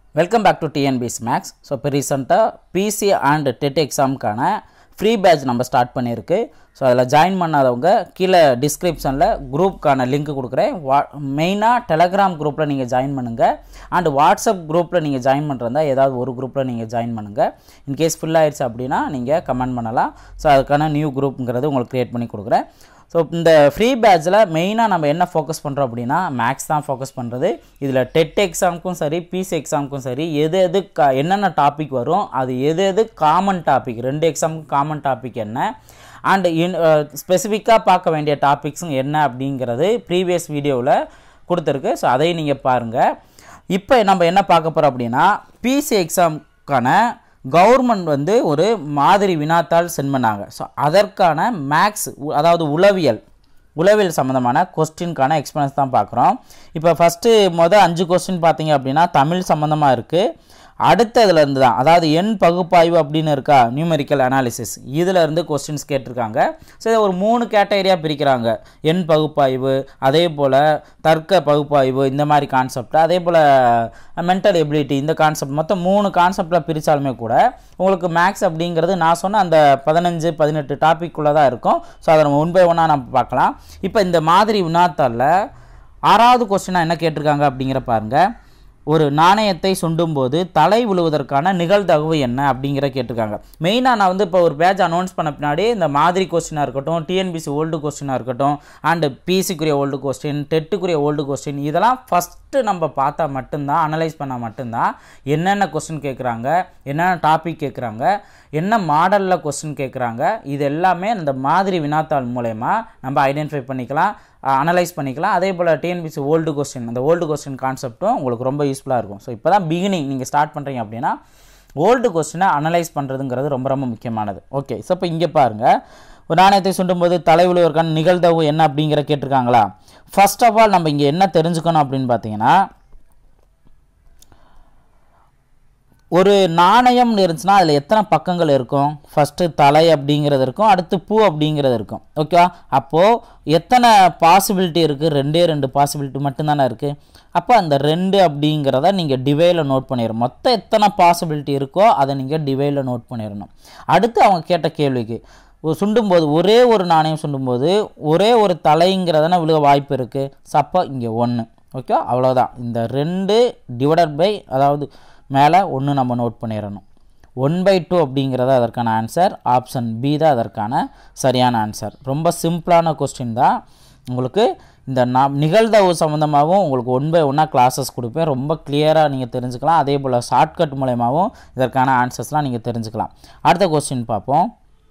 welcome back to T N P S maths so இப்போ ரீசெண்டாக P C and TET எக்ஸாமுக்கான ஃப்ரீ பேட்ச் நம்ம ஸ்டார்ட் பண்ணியிருக்கு ஸோ அதில் ஜாயின் பண்ணாதவங்க கீழே டிஸ்கிரிப்ஷனில் குரூப்க்கான லிங்க் கொடுக்குறேன் வா மெயினாக டெலகிராம் குரூப்பில் நீங்கள் ஜாயின் பண்ணுங்கள் அண்ட் வாட்ஸ்அப் குரூப்பில் நீங்கள் ஜாயின் பண்ணுறதா ஏதாவது ஒரு குரூப்பில் நீங்கள் ஜாயின் பண்ணுங்கள் இன்கேஸ் ஃபில் ஆயிடுச்சு அப்படின்னா நீங்கள் கமெண்ட் பண்ணலாம் ஸோ அதுக்கான நியூ குரூப்புங்கிறது உங்களுக்கு க்ரியேட் பண்ணி கொடுக்குறேன் ஸோ இந்த ஃப்ரீ பேட்சில் மெயினாக நம்ம என்ன ஃபோக்கஸ் பண்ணுறோம் அப்படின்னா மேக்ஸ் தான் ஃபோக்கஸ் பண்ணுறது இதில் டெட் எக்ஸாமுக்கும் சரி பிசி எக்ஸாமுக்கும் சரி எது எது க என்னென்ன டாபிக் வரும் அது எது எது காமன் டாபிக் ரெண்டு எக்ஸாமுக்கும் காமன் டாபிக் என்ன அண்ட் இன் ஸ்பெசிஃபிக்காக பார்க்க வேண்டிய டாபிக்ஸும் என்ன அப்படிங்கிறது ப்ரீவியஸ் வீடியோவில் கொடுத்துருக்கு ஸோ அதையும் நீங்கள் பாருங்கள் இப்போ நம்ம என்ன பார்க்க போகிறோம் அப்படின்னா பிசி எக்ஸாமுக்கான கவர்மெண்ட் வந்து ஒரு மாதிரி வினாத்தாள் சென்ட் பண்ணாங்க ஸோ அதற்கான மேக்ஸ் அதாவது உளவியல் உளவியல் சம்மந்தமான கொஸ்டின்கான எக்ஸ்பீரியன்ஸ் தான் பார்க்குறோம் இப்போ ஃபஸ்ட்டு மொதல் அஞ்சு கொஸ்டின் பார்த்தீங்க அப்படின்னா தமிழ் சம்மந்தமாக இருக்குது அடுத்ததுல இருந்து தான் அதாவது எண் பகுப்பாய்வு அப்படின்னு இருக்கா நியூமெரிக்கல் அனாலிசிஸ் இதில் இருந்து கொஸ்டின்ஸ் கேட்டிருக்காங்க ஸோ இதை ஒரு மூணு கேட்டகரியாக பிரிக்கிறாங்க எண் பகுப்பாய்வு அதே போல் தர்க்க பகுப்பாய்வு இந்த மாதிரி கான்செப்ட் அதே போல் மென்டல் எபிலிட்டி இந்த கான்செப்ட் மொத்தம் மூணு கான்செப்டில் பிரித்தாலுமே கூட உங்களுக்கு மேக்ஸ் அப்படிங்கிறது நான் சொன்ன அந்த பதினஞ்சு பதினெட்டு டாபிக்குள்ளே தான் இருக்கும் ஸோ அதை நம்ம ஒன் பை ஒன்னாக நம்ம பார்க்கலாம் இப்போ இந்த மாதிரி வினாத்தாளில் ஆறாவது கொஸ்டினாக என்ன கேட்டிருக்காங்க அப்படிங்கிற பாருங்கள் ஒரு நாணயத்தை சுண்டும்போது தலை விழுவதற்கான நிகழ்தகவு என்ன அப்படிங்கிற கேட்டிருக்காங்க மெயினாக நான் வந்து இப்போ ஒரு பேட்ச் அனௌன்ஸ் பண்ண பின்னாடி இந்த மாதிரி கொஸ்டினாக இருக்கட்டும் டிஎன்பிசி ஓல்டு கொஸ்டினாக இருக்கட்டும் அண்டு பிசிக்குரிய ஓல்டு கொஸ்டின் டெட்டுக்குரிய ஓல்டு கொஸ்டின் இதெல்லாம் ஃபஸ்ட்டு நம்ம பார்த்தா மட்டும்தான் அனலைஸ் பண்ணால் மட்டும்தான் என்னென்ன கொஸ்டின் கேட்குறாங்க என்னென்ன டாபிக் கேட்குறாங்க என்ன மாடலில் கொஸ்டின் கேட்குறாங்க இது எல்லாமே இந்த மாதிரி வினாத்தாள் மூலயமா நம்ம ஐடென்டிஃபை பண்ணிக்கலாம் அனலைஸ் பண்ணிக்கலாம் அதே போல் டிஎன்பிசி ஓல்டு கொஸ்டின் அந்த ஓல்டு கொஸ்டின் கான்செப்ட்டும் உங்களுக்கு ரொம்ப யூஸ்ஃபுல்லாக இருக்கும் ஸோ இப்போ தான் பிகினிங் நீங்கள் ஸ்டார்ட் பண்ணுறீங்க அப்படின்னா ஓல்டு கொஸ்டினை அனலைஸ் பண்ணுறதுங்கிறது ரொம்ப ரொம்ப முக்கியமானது ஓகே ஸோ இப்போ இங்கே பாருங்கள் ஒரு நாணயத்தை சுண்டும்போது தலைவிழுவதற்கான நிகழ்தகவு என்ன அப்படிங்கிற கேட்டிருக்காங்களா ஃபர்ஸ்ட் ஆஃப் ஆல் நம்ம இங்கே என்ன தெரிஞ்சுக்கணும் அப்படின்னு பார்த்தீங்கன்னா ஒரு நாணயம்னு இருந்துச்சுன்னா அதில் எத்தனை பக்கங்கள் இருக்கும் ஃபஸ்ட்டு தலை அப்படிங்கிறது இருக்கும் அடுத்து பூ அப்படிங்கிறது இருக்கும் ஓகே அப்போது எத்தனை பாசிபிலிட்டி இருக்குது ரெண்டே ரெண்டு பாசிபிலிட்டி மட்டும்தானே இருக்குது அப்போ அந்த ரெண்டு அப்படிங்கிறத நீங்கள் டிவையில் நோட் பண்ணிடணும் மொத்தம் எத்தனை பாசிபிலிட்டி இருக்கோ அதை நீங்கள் டிவையில் நோட் பண்ணிடணும் அடுத்து அவங்க கேட்ட கேள்விக்கு சுண்டும்போது ஒரே ஒரு நாணயம் சுண்டும்போது ஒரே ஒரு தலைங்கிறதான விழுக வாய்ப்பு இருக்குது சப்போ இங்கே ஒன்று ஓகே அவ்வளோதான் இந்த ரெண்டு டிவைடட் பை அதாவது மேலே ஒன்று நம்ம நோட் பண்ணிடணும் ஒன் பை டூ அப்படிங்கிறது அதற்கான ஆன்சர் ஆப்ஷன் பி தான் அதற்கான சரியான ஆன்சர் ரொம்ப சிம்பிளான கொஸ்டின் தான் உங்களுக்கு இந்த நான் நிகழ்தகவு சம்மந்தமாகவும் உங்களுக்கு ஒன் பை ஒன்னாக கிளாஸஸ் கொடுப்பேன் ரொம்ப கிளியராக நீங்கள் தெரிஞ்சுக்கலாம் அதே போல் ஷார்ட்கட் மூலயமாவும் இதற்கான ஆன்சர்ஸ்லாம் நீங்கள் தெரிஞ்சுக்கலாம் அடுத்த கொஸ்டின் பார்ப்போம்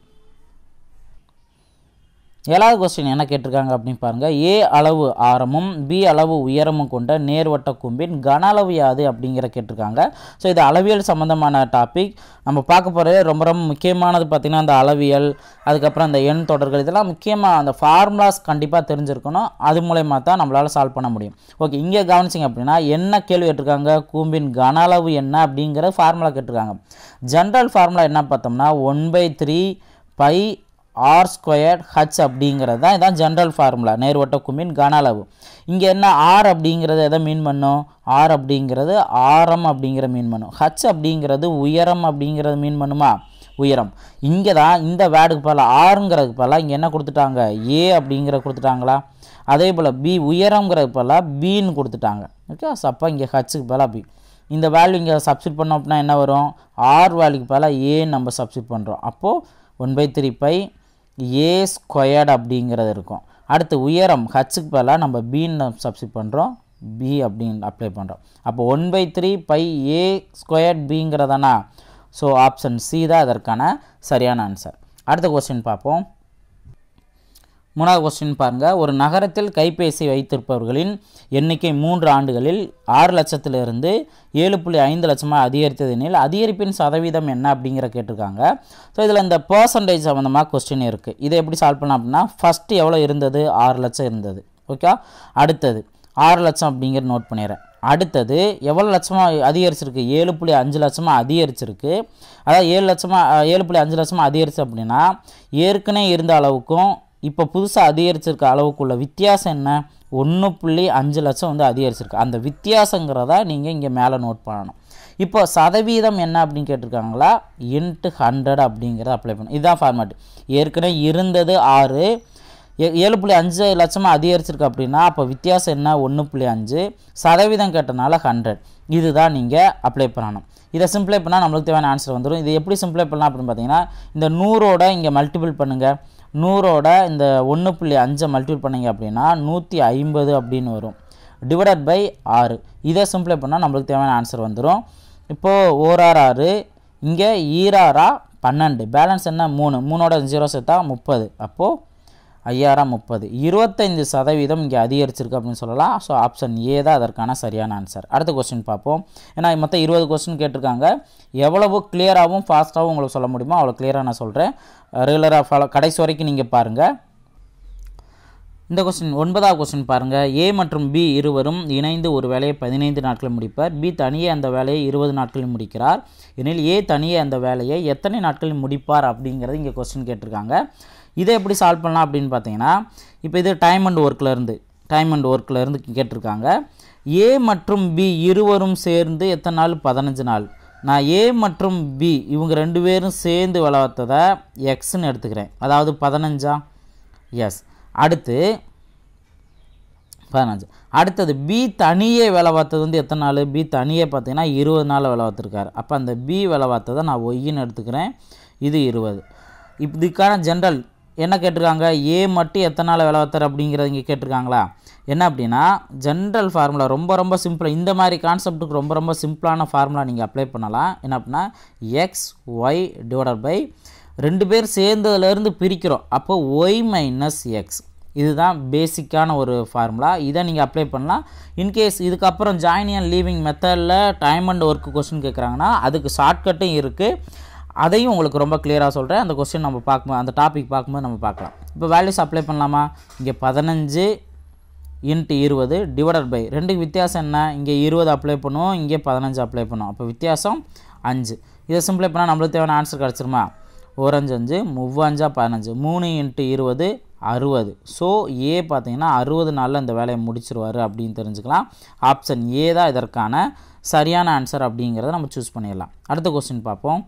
ஏழாவது கொஸ்டின் என்ன கேட்டிருக்காங்க அப்படின்னு பாருங்கள் ஏ அளவு ஆரமும் பி அளவு உயரமும் கொண்ட நேர்வட்ட கூம்பின் கன அளவு யாது அப்படிங்கிற கேட்டிருக்காங்க ஸோ இது அளவியல் சம்மந்தமான டாபிக் நம்ம பார்க்க போகிறது ரொம்ப ரொம்ப முக்கியமானது பார்த்திங்கன்னா அந்த அளவியல் அதுக்கப்புறம் அந்த எண் தொடர்கள் இதெல்லாம் முக்கியமாக அந்த ஃபார்முலாஸ் கண்டிப்பாக தெரிஞ்சிருக்கணும் அது மூலயமா தான் நம்மளால் சால்வ் பண்ண முடியும் ஓகே இங்கே கவனிச்சிங்க அப்படின்னா என்ன கேள்வி கேட்டிருக்காங்க கூம்பின் கன அளவு என்ன அப்படிங்கிற ஃபார்முலா கேட்டிருக்காங்க ஜென்ரல் ஃபார்முலா என்ன பார்த்தோம்னா one by three pi R squared H அப்படிங்கிறது தான் இதான் ஜென்ரல் ஃபார்முலா நேர்வட்ட கும்பின் கன அளவு இங்கே என்ன ஆர் அப்படிங்கிறது எதை மீன் பண்ணும் ஆர் அப்படிங்கிறது ஆரம் அப்படிங்கிற மீன் பண்ணும் ஹச் அப்படிங்கிறது உயரம் அப்படிங்கிறது மீன் பண்ணுமா உயரம் இங்கே தான் இந்த வேர்டுக்கு பதிலாக ஆறுங்கிறதுக்கு பதிலாக இங்கே என்ன கொடுத்துட்டாங்க ஏ அப்படிங்கிற கொடுத்துட்டாங்களா அதே போல் பி உயரங்கிறதுக்கு பதிலாக பின்னு கொடுத்துட்டாங்க ஓகே அப்போ இங்கே ஹச்சுக்கு பதிலாக பி இந்த வேல்யூ இங்கே சப்ஸ்டிட் பண்ணோம் அப்படின்னா என்ன வரும் ஆர் வேல்யூக்கு பதிலாக ஏன்னு நம்ம சப்ஸ்டிட் பண்ணுறோம் அப்போது one by three pi A squared அப்படிங்கிறது இருக்கும் அடுத்து உயரம் ஹச்சுக்கு பதிலாக நம்ம பின்னு சப்ஸ்டிட் பண்ணுறோம் பி அப்படின்னு அப்ளை பண்ணுறோம் அப்போ one by three pi A squared பிங்கிறதானா ஸோ ஆப்ஷன் சி தான் அதற்கான சரியான ஆன்சர் அடுத்த கொஸ்டின் பார்ப்போம் மூணாவது கொஸ்டின் பாருங்கள் ஒரு நகரத்தில் கைபேசி வைத்திருப்பவர்களின் எண்ணிக்கை மூன்று ஆண்டுகளில் ஆறு லட்சத்திலிருந்து ஏழு புள்ளி ஐந்து லட்சமாக அதிகரித்ததெனில் அதிகரிப்பின் சதவீதம் என்ன அப்படிங்கிற கேட்டிருக்காங்க ஸோ இதில் இந்த பர்சன்டேஜ் சம்மந்தமாக கொஸ்டின் இருக்குது இதை எப்படி சால்வ் பண்ணலாம் அப்படின்னா ஃபஸ்ட்டு எவ்வளோ இருந்தது ஆறு லட்சம் இருந்தது ஓகே அடுத்தது ஆறு லட்சம் அப்படிங்கிற நோட் பண்ணிடுறேன் அடுத்தது எவ்வளோ லட்சமாக அதிகரிச்சிருக்கு ஏழு புள்ளி அஞ்சு லட்சமாக அதிகரிச்சிருக்கு அதாவது ஏழு லட்சமாக ஏழு புள்ளி அஞ்சு லட்சமாக அதிகரிச்சு அப்படின்னா ஏற்கனவே இருந்த அளவுக்கும் இப்போ புதுசாக அதிகரிச்சிருக்க அளவுக்குள்ள வித்தியாசம் என்ன ஒன்று புள்ளி அஞ்சு லட்சம் வந்து அதிகரிச்சிருக்கு அந்த வித்தியாசங்கிறத நீங்கள் இங்கே மேலே நோட் பண்ணணும் இப்போ சதவீதம் என்ன அப்படின்னு கேட்டிருக்காங்களா இன்ட்டு ஹண்ட்ரட் அப்படிங்கிறத அப்ளை பண்ணணும் இதுதான் ஃபார்மேட் ஏற்கனவே இருந்தது ஆறு ஏ- ஏழு புள்ளி அஞ்சு லட்சமாக அதிகரிச்சிருக்கு அப்படின்னா அப்போ வித்தியாசம் என்ன ஒன்று புள்ளி அஞ்சு சதவீதம் கேட்டனால ஹண்ட்ரட் இதுதான் நீங்கள் அப்ளை பண்ணணும் இதை சிம்ப்ளை பண்ணால் நம்மளுக்கு தேவையான ஆன்சர் வந்துடும் இது எப்படி சிம்ப்ளை பண்ணலாம் அப்படின்னு பார்த்தீங்கன்னா இந்த நூறோட இங்கே மல்டிபிள் பண்ணுங்கள் நூறோட இந்த ஒன்று புள்ளி அஞ்சை மல்டிபிள் பண்ணீங்க அப்படின்னா நூற்றி ஐம்பது அப்படின்னு வரும் டிவைடட் பை ஆறு இதை சிம்ப்ளை பண்ணால் நம்மளுக்கு தேவையான ஆன்சர் வந்துடும் இப்போது ஓரார் ஆறு இங்கே ஈராரா பன்னெண்டு பேலன்ஸ் என்ன மூணு மூணோட ஜீரோ சேர்த்தா முப்பது அப்போது ஐயாயிரம் முப்பது இருபத்தைந்து சதவீதம் இங்கே அதிகரிச்சிருக்கு அப்படின்னு சொல்லலாம் ஸோ ஆப்ஷன் ஏ தான் அதற்கான சரியான ஆன்சர் அடுத்த கொஸ்டின் பார்ப்போம் ஏன்னா மொத்தம் இருபது கொஸ்டின் கேட்டிருக்காங்க எவ்வளவு கிளியராகவும் ஃபாஸ்ட்டாகவும் உங்களுக்கு சொல்ல முடியுமோ அவ்வளோ கிளியராக நான் சொல்கிறேன் ரெகுலராக ஃபாலோ கடைசி வரைக்கும் நீங்கள் பாருங்கள் இந்த கொஸ்டின் ஒன்பதாவது கொஸ்டின் பாருங்கள் ஏ மற்றும் பி இருவரும் இணைந்து ஒரு வேலையை பதினைந்து நாட்களில் முடிப்பார் பி தனியே அந்த வேலையை இருபது நாட்களில் முடிக்கிறார் எனில் ஏ தனியே அந்த வேலையை எத்தனை நாட்களில் முடிப்பார் அப்படிங்கிறது இங்கே கொஸ்டின் கேட்டிருக்காங்க இதை எப்படி சால்வ் பண்ணலாம் அப்படின்னு பார்த்தீங்கன்னா இப்போ இது டைம் அண்ட் ஒர்க்கில் இருந்து டைம் அண்ட் ஒர்க்கில் இருந்து கேட்டிருக்காங்க ஏ மற்றும் பி இருவரும் சேர்ந்து எத்தனை நாள் பதினஞ்சு நாள் நான் ஏ மற்றும் பி இவங்க ரெண்டு பேரும் சேர்ந்து வளர்த்ததை எக்ஸ்ன்னு எடுத்துக்கிறேன் அதாவது பதினஞ்சா எஸ் அடுத்து பதினஞ்சு அடுத்தது பி தனியே வேலை பார்த்தது வந்து எத்தனை நாள் பி தனியே பார்த்தீங்கன்னா இருபது நாள் வேலை பார்த்துருக்காரு அப்போ அந்த பி வேலை பார்த்ததை நான் ஒய்ன்னு எடுத்துக்கிறேன் இது இருபது இதுக்கான ஜென்ரல் என்ன கேட்டிருக்காங்க ஏ மட்டும் எத்தனை நாள் வேலை பார்த்தார் அப்படிங்கிறத இங்கே கேட்டிருக்காங்களா என்ன அப்படின்னா ஜென்ரல் ஃபார்முலா ரொம்ப ரொம்ப சிம்பிளாக இந்த மாதிரி கான்செப்ட்டுக்கு ரொம்ப ரொம்ப சிம்பிளான ஃபார்முலா நீங்கள் அப்ளை பண்ணலாம் என்ன அப்படின்னா எக்ஸ் ஒய் டிவைடட் பை ரெண்டு பேர் சேர்ந்ததுலேருந்து பிரிக்கிறோம் அப்போ ஒய் மைனஸ் எக்ஸ் இதுதான் பேசிக்கான ஒரு ஃபார்முலா இதை நீங்கள் அப்ளை பண்ணலாம் இன்கேஸ் இதுக்கப்புறம் ஜாயின் அண்ட் லீவிங் மெத்தடில் டைம் அண்ட் ஒர்க் கொஸ்டின் கேட்குறாங்கன்னா அதுக்கு ஷார்ட்கட்டும் இருக்குது அதையும் உங்களுக்கு ரொம்ப கிளியராக சொல்கிறேன் அந்த கொஸ்டின் நம்ம பார்க்கும்போது அந்த டாபிக் பார்க்கும்போது நம்ம பார்க்கலாம் இப்போ வேல்யூஸ் அப்ளை பண்ணலாமா இங்கே பதினஞ்சு இன்ட்டு இருபது டிவைடட் பை ரெண்டுக்கு வித்தியாசம் என்ன இங்கே இருபது அப்ளை பண்ணுவோம் இங்கே பதினஞ்சு அப்ளை பண்ணுவோம் அப்போ வித்தியாசம் அஞ்சு இதை சிம்ப்ளை பண்ணால் நம்மளுக்கு தேவையான ஆன்சர் கிடச்சிருமா ஓரஞ்சு அஞ்சு மூவஞ்சா பதினஞ்சு மூணு இன்ட்டு இருபது அறுபது ஸோ ஏ பார்த்தீங்கன்னா அறுபது நாளில் இந்த வேலையை முடிச்சிருவார் அப்படின்னு தெரிஞ்சுக்கலாம் ஆப்ஷன் ஏ தான் இதற்கான சரியான ஆன்சர் அப்படிங்கிறத நம்ம சூஸ் பண்ணிடலாம் அடுத்த கொஸ்டின் பார்ப்போம்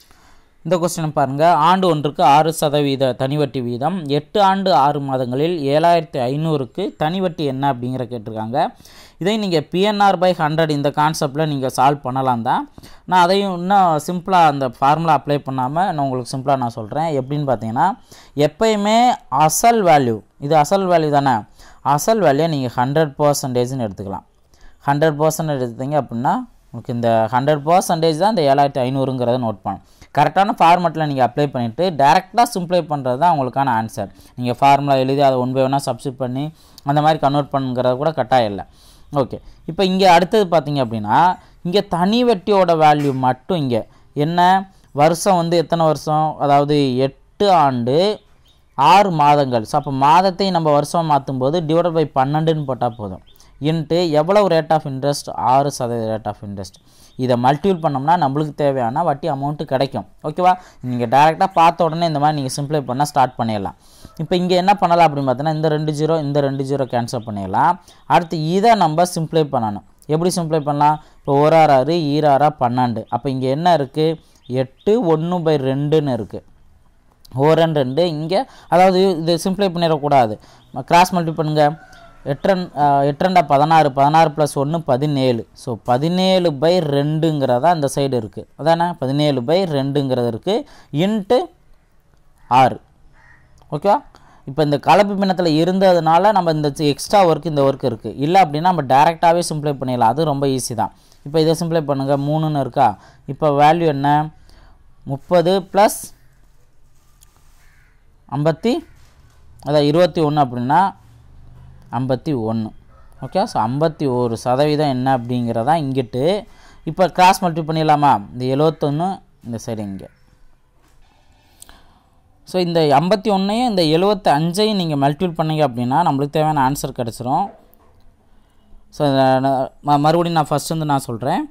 இந்த கொஸ்டின் பாருங்கள் ஆண்டு ஒன்றுக்கு ஆறு சதவீத தனிவட்டி வீதம் எட்டு ஆண்டு ஆறு மாதங்களில் ஏழாயிரத்தி ஐநூறுக்கு தனிவட்டி என்ன அப்படிங்கிற கேட்டிருக்காங்க இதை நீங்கள் பிஎன்ஆர் பை ஹண்ட்ரட் இந்த கான்செப்டில் நீங்கள் சால்வ் பண்ணலாம் தான் நான் அதையும் இன்னும் சிம்பிளாக அந்த ஃபார்முலா அப்ளை பண்ணாமல் நான் உங்களுக்கு சிம்பிளாக நான் சொல்கிறேன் எப்படின்னு பார்த்தீங்கன்னா எப்பயுமே அசல் வேல்யூ இது அசல் வேல்யூ தானே அசல் வேல்யூ நீங்கள் ஹண்ட்ரட் பர்சன்டேஜ்னு எடுத்துக்கலாம் ஹண்ட்ரட் பர்சன்டேஜ் எடுத்தீங்க அப்படின்னா உங்களுக்கு இந்த ஹண்ட்ரட் பர்சன்டேஜ் தான் இந்த ஏழாயிரத்தி ஐநூறுங்கிறத நோட் பண்ணணும் கரெக்டான ஃபார்மெட்டில் நீங்கள் அப்ளை பண்ணிவிட்டு டேரெக்டாக சிம்ப்ளை பண்ணுறது தான் உங்களுக்கான ஆன்சர் நீங்கள் ஃபார்முலா எழுதி அதை ஒன் பை ஒன்னாக சப்ஸ்டிட் பண்ணி அந்த மாதிரி கன்வெர்ட் பண்ணுங்கிறது கூட கட்டாயம் இல்லை ஓகே இப்போ இங்கே அடுத்தது பார்த்தீங்க அப்படின்னா இங்கே தனி வெட்டியோட வேல்யூ மட்டும் இங்கே என்ன வருஷம் வந்து எத்தனை வருஷம் அதாவது எட்டு ஆண்டு ஆறு மாதங்கள் ஸோ அப்போ மாதத்தை நம்ம வருஷம் மாற்றும் போது டிவைட் பை பன்னெண்டுன்னு போட்டால் போதும் இன்ட்டு எவ்வளவு ரேட் ஆஃப் இன்ட்ரெஸ்ட் ஆறு சதவீத ரேட் ஆஃப் இன்ட்ரெஸ்ட் இதை மல்டிபிள் பண்ணோம்னா நம்மளுக்கு தேவையான வட்டி அமௌண்ட்டு கிடைக்கும் ஓகேவா நீங்கள் டேரெக்டாக பார்த்த உடனே இந்த மாதிரி நீங்கள் சிம்ப்ளை பண்ண ஸ்டார்ட் பண்ணிடலாம் இப்போ இங்கே என்ன பண்ணலாம் அப்படின்னு பார்த்தீங்கன்னா இந்த ரெண்டு ஜீரோ இந்த ரெண்டு ஜீரோ கேன்சல் பண்ணிடலாம் அடுத்து இதை நம்ம சிம்ப்ளை பண்ணணும் எப்படி சிம்ப்ளை பண்ணலாம் இப்போ ஓராறு ஆறு ஈராறா பன்னெண்டு அப்போ இங்கே என்ன இருக்குது எட்டு ஒன்று பை ரெண்டுன்னு இருக்குது ஓரன் ரெண்டு இங்கே அதாவது இது சிம்ப்ளை பண்ணிடக்கூடாது கிராஸ் மல்டி பண்ணுங்க எட்ரன் எட்ரண்டா பதினாறு பதினாறு ப்ளஸ் ஒன்று பதினேழு ஸோ பதினேழு பை ரெண்டுங்கிறதா இந்த சைடு இருக்குது அதானே பதினேழு பை ரெண்டுங்கிறது இருக்குது இன்ட்டு ஆறு ஓகேவா இப்போ இந்த கலப்பு பின்னத்தில் இருந்ததுனால நம்ம இந்த எக்ஸ்ட்ரா ஒர்க் இந்த ஒர்க் இருக்குது இல்லை அப்படின்னா நம்ம டேரெக்டாகவே சிம்ப்ளை பண்ணிடலாம் அது ரொம்ப ஈஸி தான் இப்போ இதை சிம்ப்ளை பண்ணுங்கள் மூணுன்னு இருக்கா இப்போ வேல்யூ என்ன முப்பது ப்ளஸ் ஐம்பத்தி அதான் இருபத்தி ஒன்று அப்படின்னா ஐம்பத்தி ஒன்று ஓகே ஸோ ஐம்பத்தி ஒரு சதவீதம் என்ன அப்படிங்கிறதா இங்கிட்டு இப்போ கிராஸ் மல்டி பண்ணிடலாமா இந்த எழுவத்தொன்று இந்த சைடு இங்கே ஸோ இந்த ஐம்பத்தி ஒன்றையும் இந்த எழுபத்தி அஞ்சையும் நீங்கள் மல்டிபிள் பண்ணீங்க அப்படின்னா நம்மளுக்கு தேவையான ஆன்சர் கிடச்சிரும் ஸோ மறுபடியும் நான் ஃபஸ்ட் வந்து நான் சொல்கிறேன்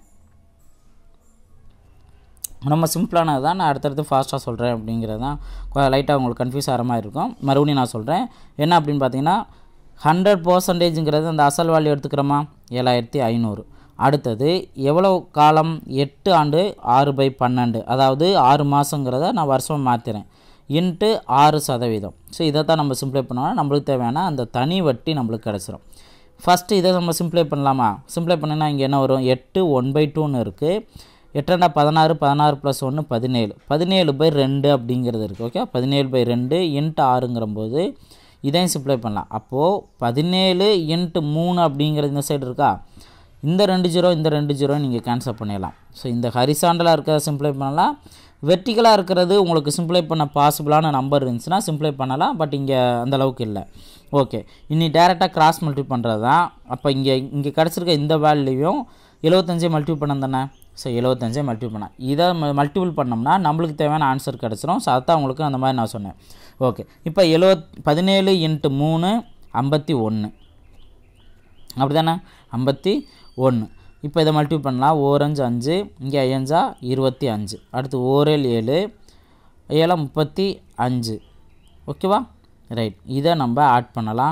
நம்ம சிம்பிளானது தான் நான் அடுத்தடுத்து ஃபாஸ்ட்டாக சொல்கிறேன் அப்படிங்கிறது தான் லைட்டாக உங்களுக்கு கன்ஃபியூஸ் ஆகிற மாதிரி இருக்கும் மறுபடியும் நான் சொல்கிறேன் என்ன அப்படின்னு பார்த்தீங்கன்னா ஹண்ட்ரட் பர்சன்டேஜுங்கிறது அந்த அசல் வேல்யூ எடுத்துக்கிறோமா ஏழாயிரத்தி ஐநூறு அடுத்தது எவ்வளோ காலம் எட்டு ஆண்டு ஆறு பை பன்னெண்டு அதாவது ஆறு மாதங்கிறத நான் வருஷமாக மாற்றிறேன் இன்ட்டு ஆறு சதவீதம் ஸோ இதை தான் நம்ம சிம்ப்ளை பண்ணோம்னா நம்மளுக்கு தேவையான அந்த தனி வட்டி நம்மளுக்கு கிடச்சிரும் ஃபஸ்ட்டு இதை நம்ம சிம்ப்ளை பண்ணலாமா சிம்ப்ளை பண்ணினா இங்கே என்ன வரும் எட்டு ஒன் பை டூன்னு இருக்குது எட்டண்டா பதினாறு பதினாறு ப்ளஸ் ஒன்று பதினேழு பதினேழு பை ரெண்டு அப்படிங்கிறது இருக்குது ஓகே பதினேழு பை ரெண்டு இன்ட்டு ஆறுங்கிறம்போது இதையும் சிம்ப்ளை பண்ணலாம் அப்போது பதினேழு இன்ட்டு மூணு அப்படிங்கிறது இந்த சைடு இருக்கா இந்த ரெண்டு ஜீரோ இந்த ரெண்டு ஜீரோ நீங்கள் கேன்சல் பண்ணிடலாம் ஸோ இந்த ஹரிசாண்டலாக இருக்கிறத சிம்ப்ளை பண்ணலாம் வெர்டிக்கலாக இருக்கிறது உங்களுக்கு சிம்ப்ளை பண்ண பாசிபிளான நம்பர் இருந்துச்சுன்னா சிம்ப்ளை பண்ணலாம் பட் இங்கே அந்த அளவுக்கு இல்லை ஓகே இனி டேரெக்டாக கிராஸ் மல்டி பண்ணுறது தான் அப்போ இங்கே இங்கே கிடச்சிருக்க இந்த வேல்யூவையும் எழுபத்தஞ்சே மல்டி பண்ண தானே ஸோ எழுபத்தஞ்சே மல்டி பண்ண இதை மல்டிபிள் பண்ணோம்னா நம்மளுக்கு தேவையான ஆன்சர் கிடச்சிரும் ஸோ அதான் உங்களுக்கு அந்த மாதிரி நான் சொன்னேன் ஓகே இப்போ எழுவத் பதினேழு இன்ட்டு மூணு ஐம்பத்தி ஒன்று அப்படி தானே ஐம்பத்தி ஒன்று இப்போ இதை மல்டிபிள் பண்ணலாம் ஓரஞ்சு அஞ்சு இங்கே ஐயஞ்சா இருபத்தி அஞ்சு அடுத்து ஓரேல் ஏழு ஏழா முப்பத்தி அஞ்சு ஓகேவா ரைட் இதை நம்ம ஆட் பண்ணலாம்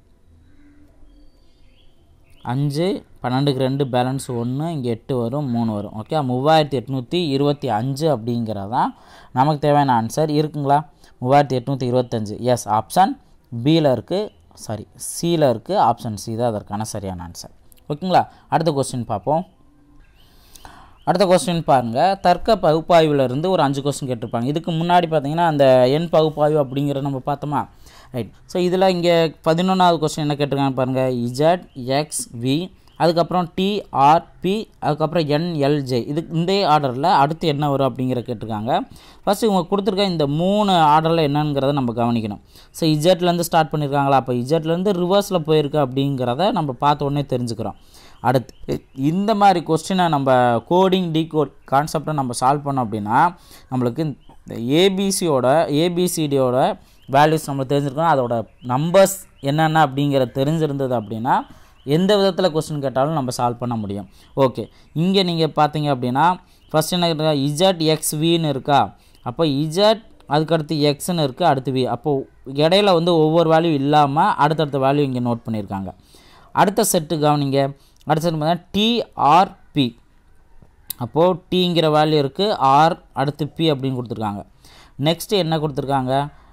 அஞ்சு பன்னெண்டுக்கு ரெண்டு பேலன்ஸ் ஒன்று இங்கே எட்டு வரும் மூணு வரும் ஓகே மூவாயிரத்தி எட்நூற்றி இருபத்தி அஞ்சு அப்படிங்கிறதான் நமக்கு தேவையான ஆன்சர் இருக்குங்களா மூவாயிரத்தி எட்நூற்றி இருபத்தஞ்சு எஸ் ஆப்ஷன் பியில் இருக்குது சாரி சியில் இருக்குது ஆப்ஷன் சி தான் அதற்கான சரியான ஆன்சர் ஓகேங்களா அடுத்த கொஸ்டின் பார்ப்போம் அடுத்த கொஸ்டின் பாருங்கள் தர்க்க பகுப்பாய்விலிருந்து ஒரு அஞ்சு கொஸ்டின் கேட்டிருப்பாங்க இதுக்கு முன்னாடி பார்த்தீங்கன்னா அந்த எண் பகுப்பாய்வு அப்படிங்கிறத நம்ம பார்த்தோமா ரைட் ஸோ இதில் இங்கே பதினொன்றாவது கொஸ்டின் என்ன கேட்டிருக்காங்க பாருங்கள் இஜட் எக்ஸ் வி அதுக்கப்புறம் டிஆர்பி அதுக்கப்புறம் என்எல்ஜே இது இந்த ஆர்டரில் அடுத்து என்ன வரும் அப்படிங்கிற கேட்டிருக்காங்க ஃபஸ்ட்டு இவங்க கொடுத்துருக்க இந்த மூணு ஆர்டரில் என்னங்கிறத நம்ம கவனிக்கணும் ஸோ இஜட்லேருந்து ஸ்டார்ட் பண்ணியிருக்காங்களா அப்போ இஜட்லேருந்து ரிவர்ஸில் போயிருக்கு அப்படிங்கிறத நம்ம பார்த்த உடனே தெரிஞ்சுக்கிறோம் அடுத்து இந்த மாதிரி கொஸ்டினை நம்ம கோடிங் டீகோட் கான்செப்டை நம்ம சால்வ் பண்ணோம் அப்படின்னா நம்மளுக்கு இந்த ஏபிசியோட ஏபிசிடியோட வேல்யூஸ் நம்ம தெரிஞ்சிருக்கணும் அதோட நம்பர்ஸ் என்னென்ன அப்படிங்கிறது தெரிஞ்சிருந்தது அப்படின்னா எந்த விதத்தில் கொஸ்டின் கேட்டாலும் நம்ம சால்வ் பண்ண முடியும் ஓகே இங்கே நீங்கள் பார்த்தீங்க அப்படின்னா ஃபஸ்ட் என்ன இருக்கா இஜட் எக்ஸ் வின்னு இருக்கா அப்போ இஜட் அதுக்கடுத்து எக்ஸ்னு இருக்குது அடுத்து வி அப்போது இடையில வந்து ஒவ்வொரு வேல்யூ இல்லாமல் அடுத்தடுத்த வேல்யூ இங்கே நோட் பண்ணியிருக்காங்க அடுத்த செட்டு கவனிங்க அடுத்த செட்டு பார்த்தீங்கன்னா டிஆர்பி அப்போது டிங்கிற வேல்யூ இருக்குது ஆர் அடுத்து பி அப்படின்னு கொடுத்துருக்காங்க நெக்ஸ்ட்டு என்ன கொடுத்துருக்காங்க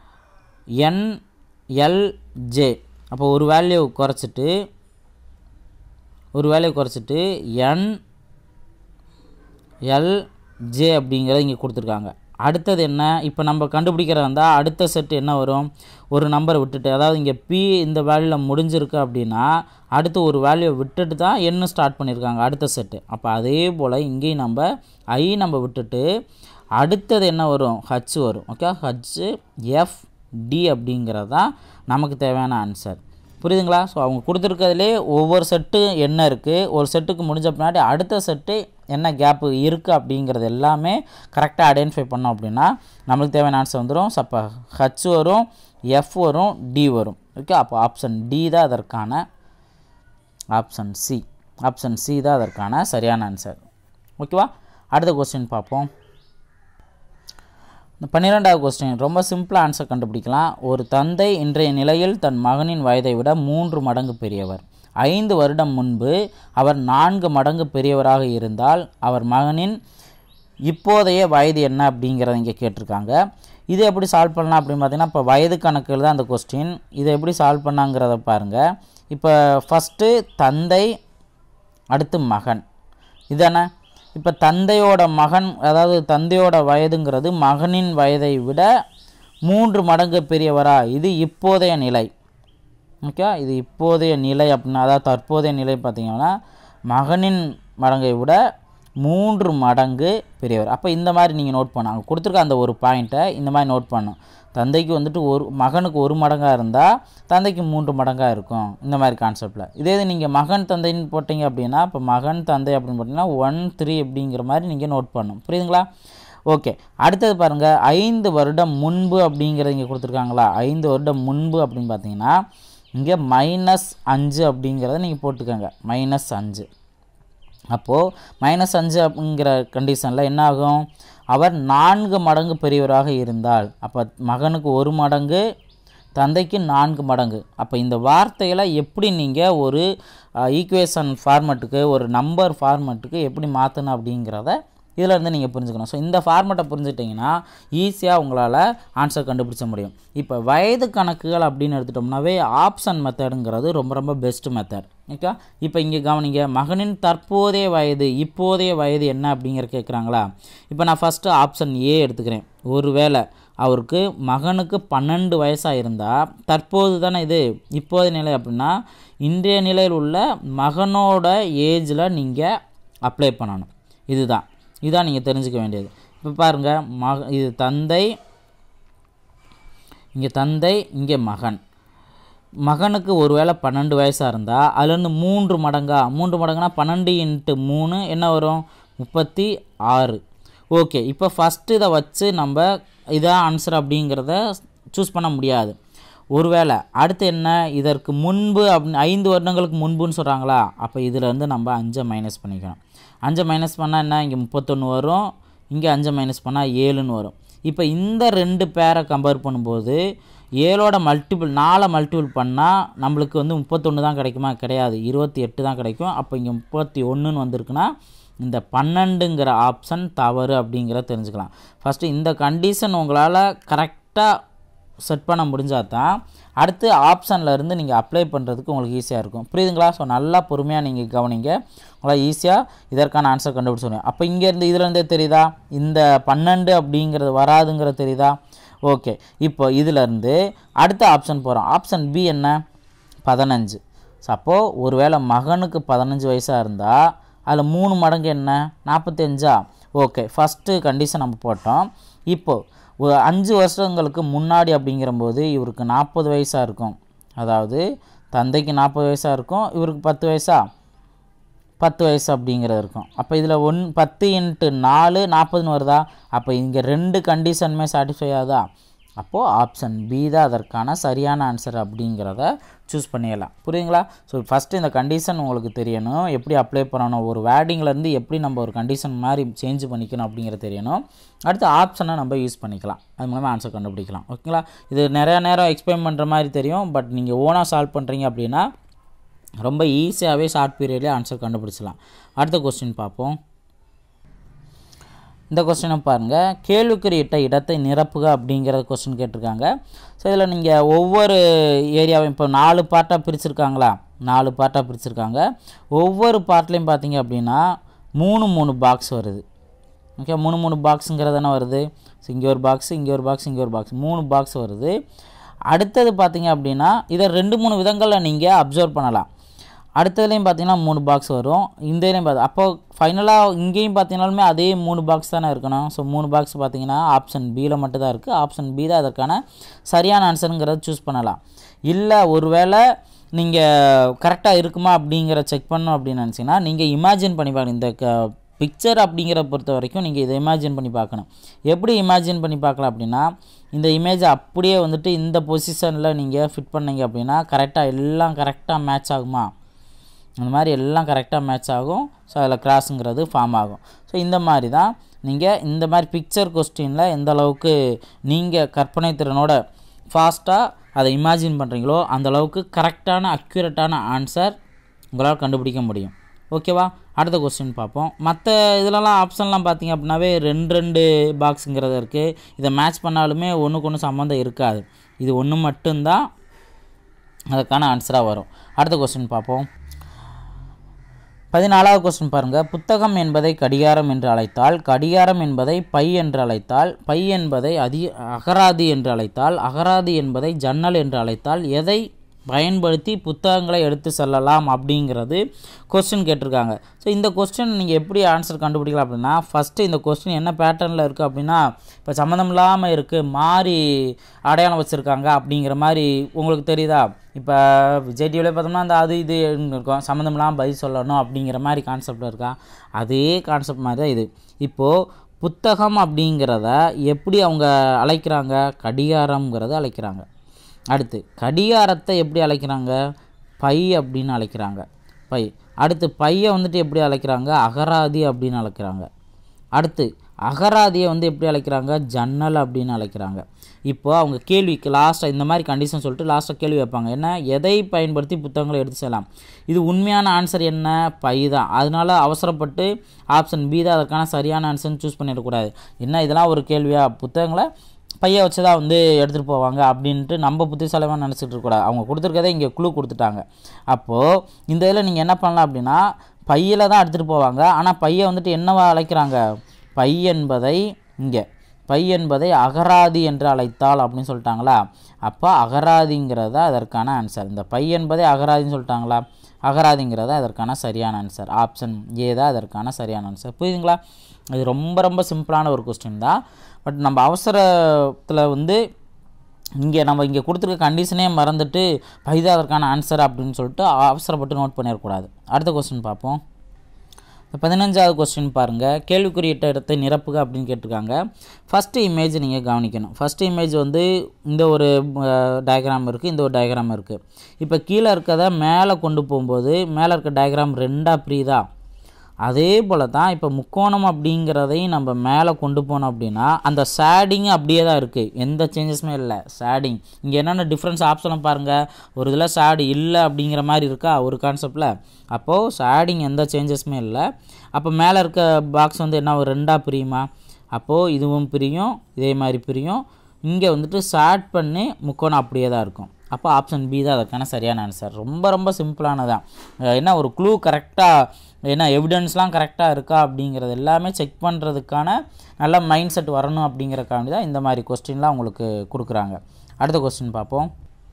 என்எல்ஜே அப்போ ஒரு வேல்யூ குறைச்சிட்டு ஒரு வேல்யூ குறைச்சிட்டு என் எல்ஜே அப்படிங்கிறத இங்கே கொடுத்துருக்காங்க அடுத்தது என்ன இப்போ நம்ம கண்டுபிடிக்கிறதா இருந்தால் அடுத்த செட்டு என்ன வரும் ஒரு நம்பரை விட்டுட்டு அதாவது இங்கே பி இந்த வேல்யூவில் முடிஞ்சிருக்கு அப்படின்னா அடுத்து ஒரு வேல்யூ விட்டுட்டு தான் என்ன ஸ்டார்ட் பண்ணியிருக்காங்க அடுத்த செட்டு அப்போ அதே போல் இங்கேயும் நம்ம ஐ நம்ம விட்டுட்டு அடுத்தது என்ன வரும் ஹச் வரும் ஓகே ஹச் எஃப் டி அப்படிங்கிறது தான் நமக்கு தேவையான ஆன்சர் புரியுதுங்களா ஸோ அவங்க கொடுத்துருக்கிறதுலே ஒவ்வொரு செட்டு என்ன இருக்குது ஒரு செட்டுக்கு முடிஞ்ச பின்னாடி அடுத்த செட்டு என்ன கேப்பு இருக்குது அப்படிங்கிறது எல்லாமே கரெக்டாக ஐடென்டிஃபை பண்ணோம் அப்படின்னா நம்மளுக்கு தேவையான ஆன்சர் வந்துடும் ஸோ அப்போ ஹச் வரும் எஃப் வரும் டி வரும் ஓகே அப்போ ஆப்ஷன் டி தான் அதற்கான ஆப்ஷன் சி ஆப்ஷன் சி தான் அதற்கான சரியான ஆன்சர் ஓகேவா அடுத்த கொஸ்டின் பார்ப்போம் இந்த பன்னிரெண்டாவது கொஸ்டின் ரொம்ப சிம்பிளாக ஆன்சர் கண்டுபிடிக்கலாம் ஒரு தந்தை இன்றைய நிலையில் தன் மகனின் வயதை விட மூன்று மடங்கு பெரியவர் ஐந்து வருடம் முன்பு அவர் நான்கு மடங்கு பெரியவராக இருந்தால் அவர் மகனின் இப்போதைய வயது என்ன அப்படிங்கிறத இங்கே கேட்டிருக்காங்க இது எப்படி சால்வ் பண்ணலாம் அப்படின்னு பார்த்தீங்கன்னா இப்போ வயது கணக்கில் தான் அந்த கொஸ்டின் இதை எப்படி சால்வ் பண்ணாங்கிறத பாருங்கள் இப்போ ஃபஸ்ட்டு தந்தை அடுத்து மகன் இதானே இப்போ தந்தையோட மகன் அதாவது தந்தையோட வயதுங்கிறது மகனின் வயதை விட மூன்று மடங்கு பெரியவரா இது இப்போதைய நிலை ஓகே இது இப்போதைய நிலை அப்படின்னா அதாவது தற்போதைய நிலை பார்த்திங்கன்னா மகனின் மடங்கை விட மூன்று மடங்கு பெரியவர் அப்போ இந்த மாதிரி நீங்கள் நோட் பண்ண அங்கே கொடுத்துருக்க அந்த ஒரு பாயிண்ட்டை இந்த மாதிரி நோட் பண்ணும் தந்தைக்கு வந்துட்டு ஒரு மகனுக்கு ஒரு மடங்காக இருந்தால் தந்தைக்கு மூன்று மடங்காக இருக்கும் இந்த மாதிரி கான்செப்டில் இதே இது நீங்கள் மகன் தந்தைன்னு போட்டிங்க அப்படின்னா இப்போ மகன் தந்தை அப்படின்னு போட்டிங்கன்னா ஒன் த்ரீ அப்படிங்கிற மாதிரி நீங்கள் நோட் பண்ணும் புரியுதுங்களா ஓகே அடுத்தது பாருங்கள் ஐந்து வருடம் முன்பு அப்படிங்கிறது இங்கே கொடுத்துருக்காங்களா ஐந்து வருடம் முன்பு அப்படின்னு பார்த்தீங்கன்னா இங்கே மைனஸ் அஞ்சு அப்படிங்கிறத நீங்கள் போட்டுக்கோங்க மைனஸ் அஞ்சு அப்போது மைனஸ் அஞ்சு அப்படிங்கிற கண்டிஷனில் என்ன ஆகும் அவர் நான்கு மடங்கு பெரியவராக இருந்தால் அப்போ மகனுக்கு ஒரு மடங்கு தந்தைக்கு நான்கு மடங்கு அப்போ இந்த வார்த்தைகளை எப்படி நீங்கள் ஒரு ஈக்குவேஷன் ஃபார்மேட்டுக்கு ஒரு நம்பர் ஃபார்மேட்டுக்கு எப்படி மாற்றணும் அப்படிங்கிறத இதில் இருந்து நீங்கள் புரிஞ்சுக்கணும் ஸோ இந்த ஃபார்மேட்டை புரிஞ்சுட்டிங்கன்னா ஈஸியாக உங்களால் ஆன்சர் கண்டுபிடிச்ச முடியும் இப்போ வயது கணக்குகள் அப்படின்னு எடுத்துட்டோம்னாவே ஆப்ஷன் மெத்தடுங்கிறது ரொம்ப ரொம்ப பெஸ்ட் மெத்தட் ஓகே இப்போ இங்கே கவனிங்க மகனின் தற்போதைய வயது இப்போதைய வயது என்ன அப்படிங்கிற கேட்குறாங்களா இப்போ நான் ஃபஸ்ட்டு ஆப்ஷன் ஏ எடுத்துக்கிறேன் ஒருவேளை அவருக்கு மகனுக்கு பன்னெண்டு வயசாக இருந்தால் தற்போது தானே இது இப்போதைய நிலை அப்படின்னா இன்றைய நிலையில் உள்ள மகனோட ஏஜில் நீங்கள் அப்ளை பண்ணணும் இதுதான் இதுதான் நீங்கள் தெரிஞ்சுக்க வேண்டியது இப்போ பாருங்கள் மக இது தந்தை இங்கே தந்தை இங்கே மகன் மகனுக்கு ஒருவேளை பன்னெண்டு வயசாக இருந்தால் அதுலேருந்து மூன்று மடங்கா மூன்று மடங்குனா பன்னெண்டு இன்ட்டு மூணு என்ன வரும் முப்பத்தி ஆறு ஓகே இப்போ ஃபஸ்ட்டு இதை வச்சு நம்ம இதான் ஆன்சர் அப்படிங்கிறத சூஸ் பண்ண முடியாது ஒருவேளை அடுத்து என்ன இதற்கு முன்பு அப்படின்னு ஐந்து வருடங்களுக்கு முன்புன்னு சொல்கிறாங்களா அப்போ இதில் இருந்து நம்ம அஞ்சை மைனஸ் பண்ணிக்கணும் அஞ்சை மைனஸ் பண்ணால் என்ன இங்கே முப்பத்தொன்று வரும் இங்கே அஞ்சை மைனஸ் பண்ணால் ஏழுன்னு வரும் இப்போ இந்த ரெண்டு பேரை கம்பேர் பண்ணும்போது ஏழோட மல்டிபிள் நாலை மல்டிபிள் பண்ணால் நம்மளுக்கு வந்து முப்பத்தொன்று தான் கிடைக்குமா கிடையாது இருபத்தி எட்டு தான் கிடைக்கும் அப்போ இங்கே முப்பத்தி ஒன்றுன்னு வந்திருக்குன்னா இந்த பன்னெண்டுங்கிற ஆப்ஷன் தவறு அப்படிங்கிறத தெரிஞ்சுக்கலாம் ஃபஸ்ட்டு இந்த கண்டிஷன் உங்களால் கரெக்டாக செட் பண்ண முடிஞ்சால் தான் அடுத்து ஆப்ஷனில் இருந்து நீங்கள் அப்ளை பண்ணுறதுக்கு உங்களுக்கு ஈஸியாக இருக்கும் புரியுதுங்களா ஸோ நல்லா பொறுமையாக நீங்கள் கவனிங்க உங்களால் ஈஸியாக இதற்கான ஆன்சர் கண்டுபிடிச்சு முடியும் அப்போ இங்கேருந்து இதுலேருந்தே தெரியுதா இந்த பன்னெண்டு அப்படிங்கிறது வராதுங்கிறது தெரியுதா ஓகே இப்போ இதிலேருந்து அடுத்த ஆப்ஷன் போகிறோம் ஆப்ஷன் பி என்ன பதினஞ்சு ஸோ அப்போது ஒருவேளை மகனுக்கு பதினஞ்சு வயசாக இருந்தால் அதில் மூணு மடங்கு என்ன நாற்பத்தஞ்சா ஓகே ஃபஸ்ட்டு கண்டிஷன் நம்ம போட்டோம் இப்போது ஒரு அஞ்சு வருஷங்களுக்கு முன்னாடி அப்படிங்கிறம்போது இவருக்கு நாற்பது வயசாக இருக்கும் அதாவது தந்தைக்கு நாற்பது வயசாக இருக்கும் இவருக்கு பத்து வயசா பத்து வயசு அப்படிங்கிறது இருக்கும் அப்போ இதில் ஒன் பத்து இன்ட்டு நாலு நாற்பதுன்னு வருதா அப்போ இங்கே ரெண்டு கண்டிஷனுமே சாட்டிஸ்ஃபை ஆகுதா அப்போது ஆப்ஷன் பி தான் அதற்கான சரியான ஆன்சர் அப்படிங்கிறத சூஸ் பண்ணிடலாம் புரியுங்களா ஸோ ஃபஸ்ட்டு இந்த கண்டிஷன் உங்களுக்கு தெரியணும் எப்படி அப்ளை பண்ணணும் ஒரு வேர்டிங்லேருந்து எப்படி நம்ம ஒரு கண்டிஷன் மாதிரி சேஞ்ச் பண்ணிக்கணும் அப்படிங்கிறது தெரியணும் அடுத்து ஆப்ஷனை நம்ம யூஸ் பண்ணிக்கலாம் அது மூலமாக ஆன்சர் கண்டுபிடிக்கலாம் ஓகேங்களா இது நிறையா நேரம் எக்ஸ்பிளைன் பண்ணுற மாதிரி தெரியும் பட் நீங்கள் ஓனாக சால்வ் பண்ணுறீங்க அப்படின்னா ரொம்ப ஈஸியாகவே ஷார்ட் பீரியட்லேயே ஆன்சர் கண்டுபிடிச்சலாம் அடுத்த கொஸ்டின் பார்ப்போம் இந்த கொஸ்டினை பாருங்கள் கேள்விக்குறியிட்ட இடத்தை நிரப்புக அப்படிங்கிற கொஸ்டின் கேட்டிருக்காங்க ஸோ இதில் நீங்கள் ஒவ்வொரு ஏரியாவும் இப்போ நாலு பார்ட்டாக பிரிச்சிருக்காங்களா நாலு பார்ட்டாக பிரிச்சிருக்காங்க ஒவ்வொரு பார்ட்லேயும் பார்த்தீங்க அப்படின்னா மூணு மூணு பாக்ஸ் வருது ஓகே மூணு மூணு பாக்ஸுங்கிறது தானே வருது ஸோ இங்கே ஒரு பாக்ஸ் இங்கே ஒரு பாக்ஸ் இங்கே ஒரு பாக்ஸ் மூணு பாக்ஸ் வருது அடுத்தது பார்த்தீங்க அப்படின்னா இதை ரெண்டு மூணு விதங்களில் நீங்கள் அப்சர்வ் பண்ணலாம் அடுத்ததுலேயும் பார்த்தீங்கன்னா மூணு பாக்ஸ் வரும் இந்த இதுலேயும் பார்த்து அப்போ ஃபைனலாக இங்கேயும் பார்த்தீங்கனாலுமே அதே மூணு பாக்ஸ் தானே இருக்கணும் ஸோ மூணு பாக்ஸ் பார்த்தீங்கன்னா ஆப்ஷன் பியில் மட்டும் தான் இருக்குது ஆப்ஷன் பி தான் அதற்கான சரியான ஆன்சருங்கிறத சூஸ் பண்ணலாம் இல்லை ஒருவேளை நீங்கள் கரெக்டாக இருக்குமா அப்படிங்கிற செக் பண்ணணும் அப்படின்னு நினச்சிங்கன்னா நீங்கள் இமேஜின் பண்ணி பாருங்க இந்த க பிக்சர் அப்படிங்கிற பொறுத்த வரைக்கும் நீங்கள் இதை இமேஜின் பண்ணி பார்க்கணும் எப்படி இமேஜின் பண்ணி பார்க்கலாம் அப்படின்னா இந்த இமேஜை அப்படியே வந்துட்டு இந்த பொசிஷனில் நீங்கள் ஃபிட் பண்ணீங்க அப்படின்னா கரெக்டாக எல்லாம் கரெக்டாக மேட்ச் ஆகுமா அந்த மாதிரி எல்லாம் கரெக்டாக மேட்ச் ஆகும் ஸோ அதில் கிராஸுங்கிறது ஃபார்ம் ஆகும் ஸோ இந்த மாதிரி தான் நீங்கள் இந்த மாதிரி பிக்சர் கொஸ்டினில் எந்த அளவுக்கு நீங்கள் கற்பனை திறனோட ஃபாஸ்ட்டாக அதை இமேஜின் பண்ணுறீங்களோ அந்த அளவுக்கு கரெக்டான அக்யூரேட்டான ஆன்சர் உங்களால் கண்டுபிடிக்க முடியும் ஓகேவா அடுத்த கொஸ்டின் பார்ப்போம் மற்ற இதிலலாம் ஆப்ஷன்லாம் பார்த்தீங்க அப்படின்னாவே ரெண்டு ரெண்டு பாக்ஸுங்கிறது இருக்குது இதை மேட்ச் பண்ணாலுமே ஒன்றுக்கு ஒன்று சம்மந்தம் இருக்காது இது ஒன்று மட்டும்தான் அதுக்கான ஆன்சராக வரும் அடுத்த கொஸ்டின் பார்ப்போம் பதினாலாவது கொஸ்டின் பாருங்கள் புத்தகம் என்பதை கடிகாரம் என்று அழைத்தால் கடிகாரம் என்பதை பை என்று அழைத்தால் பை என்பதை அதி அகராதி என்று அழைத்தால் அகராதி என்பதை ஜன்னல் என்று அழைத்தால் எதை பயன்படுத்தி புத்தகங்களை எடுத்து செல்லலாம் அப்படிங்கிறது கொஸ்டின் கேட்டிருக்காங்க ஸோ இந்த கொஸ்டின் நீங்கள் எப்படி ஆன்சர் கண்டுபிடிக்கலாம் அப்படின்னா ஃபஸ்ட்டு இந்த கொஸ்டின் என்ன பேட்டர்னில் இருக்குது அப்படின்னா இப்போ சம்மந்தம் இல்லாமல் இருக்குது மாறி அடையாளம் வச்சுருக்காங்க அப்படிங்கிற மாதிரி உங்களுக்கு தெரியுதா இப்போ விஜய் டிவியில் பார்த்தோம்னா அந்த அது இது இருக்கும் சம்மந்தம் இல்லாமல் பதில் சொல்லணும் அப்படிங்கிற மாதிரி கான்செப்டில் இருக்கா அதே கான்செப்ட் மாதிரி தான் இது இப்போது புத்தகம் அப்படிங்கிறத எப்படி அவங்க அழைக்கிறாங்க கடிகாரங்கிறத அழைக்கிறாங்க அடுத்து கடிகாரத்தை எப்படி அழைக்கிறாங்க பை அப்படின்னு அழைக்கிறாங்க பை அடுத்து பையை வந்துட்டு எப்படி அழைக்கிறாங்க அகராதி அப்படின்னு அழைக்கிறாங்க அடுத்து அகராதியை வந்து எப்படி அழைக்கிறாங்க ஜன்னல் அப்படின்னு அழைக்கிறாங்க இப்போ அவங்க கேள்விக்கு லாஸ்ட்டாக இந்த மாதிரி கண்டிஷன் சொல்லிட்டு லாஸ்ட்டாக கேள்வி வைப்பாங்க என்ன எதை பயன்படுத்தி புத்தகங்களை எடுத்து செல்லலாம் இது உண்மையான ஆன்சர் என்ன பை தான் அதனால அவசரப்பட்டு ஆப்ஷன் பி தான் அதற்கான சரியான ஆன்சர்னு சூஸ் பண்ணிடக்கூடாது என்ன இதெல்லாம் ஒரு கேள்வியா புத்தகங்களை பையை வச்சு தான் வந்து எடுத்துகிட்டு போவாங்க அப்படின்ட்டு நம்ம புத்திசாலிமாக நினச்சிட்டு இருக்கக்கூடாது அவங்க கொடுத்துருக்கதே இங்கே குழு கொடுத்துட்டாங்க அப்போது இந்த இதில் நீங்கள் என்ன பண்ணலாம் அப்படின்னா பையில் தான் எடுத்துகிட்டு போவாங்க ஆனால் பையை வந்துட்டு என்னவா அழைக்கிறாங்க பை என்பதை இங்கே பை என்பதை அகராதி என்று அழைத்தால் அப்படின்னு சொல்லிட்டாங்களா அப்போ அகராதிங்கிறத அதற்கான ஆன்சர் இந்த பை என்பதை அகராதின்னு சொல்லிட்டாங்களா அகராதிங்கிறத அதற்கான சரியான ஆன்சர் ஆப்ஷன் ஏ தான் அதற்கான சரியான ஆன்சர் புரியுதுங்களா இது ரொம்ப ரொம்ப சிம்பிளான ஒரு கொஸ்டின் தான் பட் நம்ம அவசரத்தில் வந்து இங்கே நம்ம இங்கே கொடுத்துருக்க கண்டிஷனே மறந்துட்டு பைதா அதற்கான ஆன்சர் அப்படின்னு சொல்லிட்டு அவசரப்பட்டு நோட் பண்ணிடக்கூடாது அடுத்த கொஸ்டின் பார்ப்போம் பதினஞ்சாவது கொஸ்டின் பாருங்கள் கேள்விக்குறியிட்ட இடத்தை நிரப்புக அப்படின்னு கேட்டிருக்காங்க ஃபஸ்ட்டு இமேஜ் நீங்கள் கவனிக்கணும் ஃபஸ்ட்டு இமேஜ் வந்து இந்த ஒரு டயக்ராம் இருக்குது இந்த ஒரு டயக்ராம் இருக்குது இப்போ கீழே இருக்கதை மேலே கொண்டு போகும்போது மேலே இருக்க டயக்ராம் ரெண்டாக பிரியுதா அதே போல் தான் இப்போ முக்கோணம் அப்படிங்கிறதையும் நம்ம மேலே கொண்டு போனோம் அப்படின்னா அந்த ஷேடிங் அப்படியே தான் இருக்குது எந்த சேஞ்சஸுமே இல்லை ஷேடிங் இங்கே என்னென்ன டிஃப்ரென்ஸ் ஆப்ஷனை பாருங்கள் ஒரு இதில் ஷேடு இல்லை அப்படிங்கிற மாதிரி இருக்கா ஒரு கான்செப்டில் அப்போது ஷேடிங் எந்த சேஞ்சஸுமே இல்லை அப்போ மேலே இருக்க பாக்ஸ் வந்து என்ன ஒரு ரெண்டாக பிரியுமா அப்போது இதுவும் பிரியும் இதே மாதிரி பிரியும் இங்கே வந்துட்டு ஷார்ட் பண்ணி முக்கோணம் அப்படியே தான் இருக்கும் அப்போ ஆப்ஷன் பி தான் அதுக்கான சரியான ஆன்சர் ரொம்ப ரொம்ப சிம்பிளானதான் என்ன ஒரு க்ளூ கரெக்டாக என்ன எவிடன்ஸ்லாம் கரெக்டாக இருக்கா அப்படிங்கிறது எல்லாமே செக் பண்ணுறதுக்கான நல்ல மைண்ட் செட் வரணும் அப்படிங்கிறக்காண்டி தான் இந்த மாதிரி கொஸ்டின்லாம் உங்களுக்கு கொடுக்குறாங்க அடுத்த கொஸ்டின் பார்ப்போம்